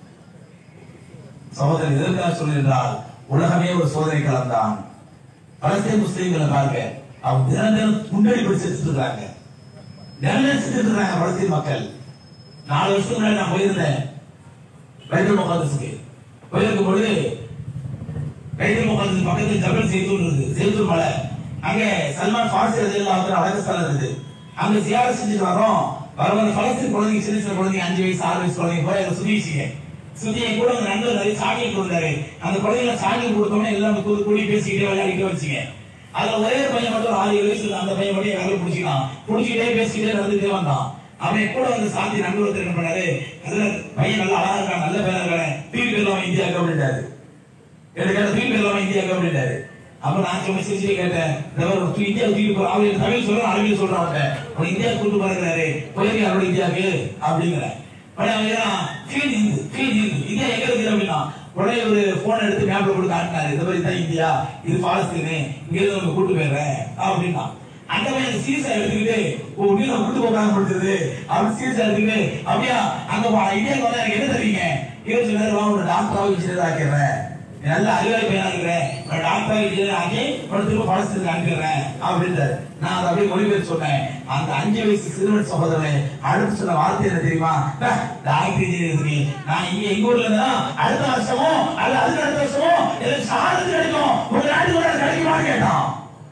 சகோதரர் எதற்காக சொல்லுகிறால் உலகமே ஒரு சோதனை கலந்தான் பலஸ்தீன் முஸ்லீம்களை பாருங்க அவங்க தினம் தினம் முன்னணி பிடிச்சு இருக்காங்க நிறைய செஞ்சுட்டு இருக்காங்க பலஸ்தீன் மக்கள் நாலு வருஷத்துக்கு முன்னாடி நான் போயிருந்தேன் பைத்தல் முகாதத்துக்கு போயிருக்கும் பொழுது பைத்தல் முகாதத்துக்கு பக்கத்துல ஜபல் செய்தூர் இருக்கு செய்தூர் மலை அங்க சல்மான் ஃபார்சி ரதியல்லாஹு அன்ஹு அழகு ஸ்தலம் இருக்குது அங்க சியாரத் செஞ்சுட்டு வரோம் வரும்போது பலஸ்தீன் குழந்தைங்க சின்ன சின்ன குழந்தைங்க அஞ்சு வயசு ஆறு வயசு குழந்தைங்க போய் அதை சுதிச்சிங்க சுதியை கூட அந்த நண்பர் நிறைய சாமி கொடுத்தாரு அந்த குழந்தைங்க சாமி கொடுத்தோன்னே எல்லாம் கூடி கூடி பேசிக்கிட்டே விளையாடிட்டே வச்சுங்க அதுல ஒரே ஒரு பையன் மட்டும் ஆறு ஏழு வயசுல அந்த பையன் மட்டும் எங்களை பிடிச்சிக்கலாம் பிடிச்சிக்கிட்டே பேசிக்கிட்டே நடந்துட்டே வந்தான் அவன் கூட வந்து சாந்தி நண்பர் ஒருத்தர் என்ன பண்ணாரு அதுல பையன் நல்லா அழகா இருக்கான் நல்ல பேரா இருக்கானே தீர்வு எல்லாம் இந்தியாவுக்கு அப்படின்ட்டாரு எனக்கு கேட்ட தூக்கி எல்லாம் இந்தியாவுக்கு அப்படின்ட்டாரு அப்ப நான் சொன்ன சிரிச்சு கேட்டேன் இந்த மாதிரி ஒரு இந்தியா தூக்கி போற அவர் தமிழ் சொல்றான் அரபியில் சொல்றான் அவன் உன் இந்தியா கூட்டு போறாரு போயிருக்க அவரோட இந்தியாவுக்கு அப்படிங்கிறேன் உடனே அவன் ஏன் ஃபீல் இந்து ஃபீல் இந்து இந்தியா எங்க இருக்குது அப்படின்னா உடனே ஒரு போன் எடுத்து மேப்ல கொடுத்து காட்டினாரு இந்த மாதிரி தான் இந்தியா இது பாலஸ்தீனு இங்க இருந்து உங்க கூட்டு போயிடுறேன் அப்படின்னா அந்த பையன் சீரியஸா எடுத்துக்கிட்டு ஓ நீ நம்ம கூட்டு போறாங்க படுத்தது அப்படி சீரியஸா எடுத்துக்கிட்டு அப்படியா அங்க வா இந்தியாவுக்கு வந்தா எனக்கு என்ன தருவீங்க இருபத்தி நேரம் வா ஒரு டாக்டராக இன்ஜினியர் ஆக்கிறேன் நீ நல்ல அறிவாளி பையனா இருக்கிறேன் ஒரு டாக்டராக இன்ஜினியர் ஆக்கி ஒரு திரும்ப படத்துக்கு அனுப்பிடுறேன் அப்படின்றாரு நான் அதை அப்படியே மொழிபெயர்த்து சொன்னேன் அந்த அஞ்சு வயசு சிறுவன் சகோதரனை அடுத்து சொன்ன வார்த்தை என்ன தெரியுமா "டா, டாக்டர் இன்ஜினியர் இருக்கு நான் இங்க எங்க ஊர்ல இருந்தா அடுத்த வருஷமோ அல்ல அதுக்கு அடுத்த வருஷமோ எனக்கு சாதத்து கிடைக்கும் உங்க நாட்டுக்கு கூட அது கிடைக்குமான்னு கேட்டான்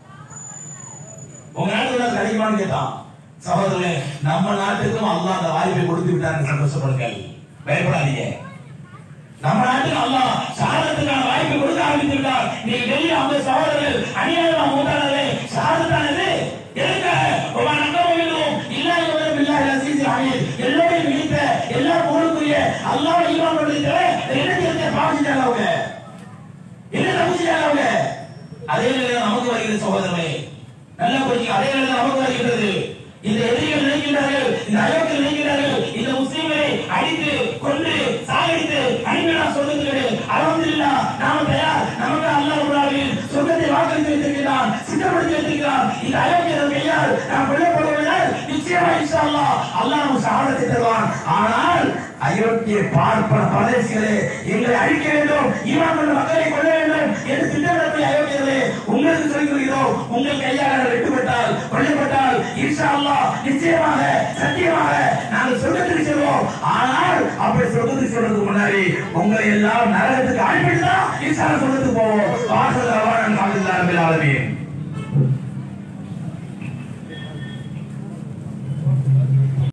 உங்க நாட்டுக்கு அது கிடைக்குமான்னு கேட்டான் சகோதரர்களே நம்ம நாட்டுக்கும் அல்லாஹ் அந்த வாய்ப்பை கொடுத்து விட்டான்னு சந்தோஷப்படுங்கள் பயப்படாதீங்க நம்ம நாட்டுக்கு அல்லாஹ் சாதத்துக்கான வாய்ப்பை கொடுக்க ஆரம்பித்து விட்டார் நீங்க டெல்லி ஐம்பது சகோதரர்கள் அநியாயமா மூட்டாளர்களே சாதத்தானது எதுக்காக ஒவ்வொரு நம்பவும் இல்லாத இல்லாத அசீஸ் அமீர் எல்லோரையும் விழித்த எல்லா புகழுக்குரிய அல்லாஹ் ஈமான் பண்ணிருக்கிற என்ன தெரிஞ்ச பாவிச்சிட்டாங்க அவங்க என்ன தப்பிச்சிட்டாங்க அவங்க அதே நிலையில நமக்கு வருகிறது சகோதரர்களே நல்லா புரிஞ்சுக்க அதே நிலையில நமக்கு வருகிறது இந்த எதிரிகள் நினைக்கிறார்கள் இந்த அயோக்கியர்கள் நினைக்கிறார்கள் இந்த முஸ்லிம்களை அடித்து கொண்டு சாகடித்து அனுப்பி நான் சொல்லுகிறது அலமதுல்லா நாம தயார் நமக்கு அல்லாஹ் உருவாவில் சொர்க்கத்தை வாக்களித்து வைத்திருக்கிறான் சித்தப்படுத்தி வைத்திருக்கிறான் இந்த அயோக்கியர்கள் கையால் நாம் கொல்லப்படுவதால் நிச்சயமா இன்ஷா அல்லாஹ் அல்லாஹ் நமக்கு சாதத்தை தருவான் ஆனால் அயோக்கிய பார்ப்பன பரதேசிகளே எங்களை அழிக்க வேண்டும் ஈமான் கொண்ட மக்களை கொள்ள வேண்டும் என்று திட்டமிடக்கூடிய அயோக்கியர்களே உங்களுக்கு சொல்கிறோம் உங்கள் கையால் வெட்டுப்பட்டால் கொல்லப்பட்டால் இன்ஷா அல்லாஹ் நிச்சயமாக சத்தியமாக நாங்கள் சொர்க்கத்துக்கு செல்வோம் ஆனால் அப்படி சொர்க்கத்துக்கு செல்வதற்கு முன்னாடி உங்களை எல்லாம் நரகத்துக்கு அனுப்பிட்டு தான் இன்ஷா அல்லாஹ் சொர்க்கத்துக்கு போவோம் வாசல் அவான் அல்ஹம்துலில்லாஹி ரபில் ஆலமீன்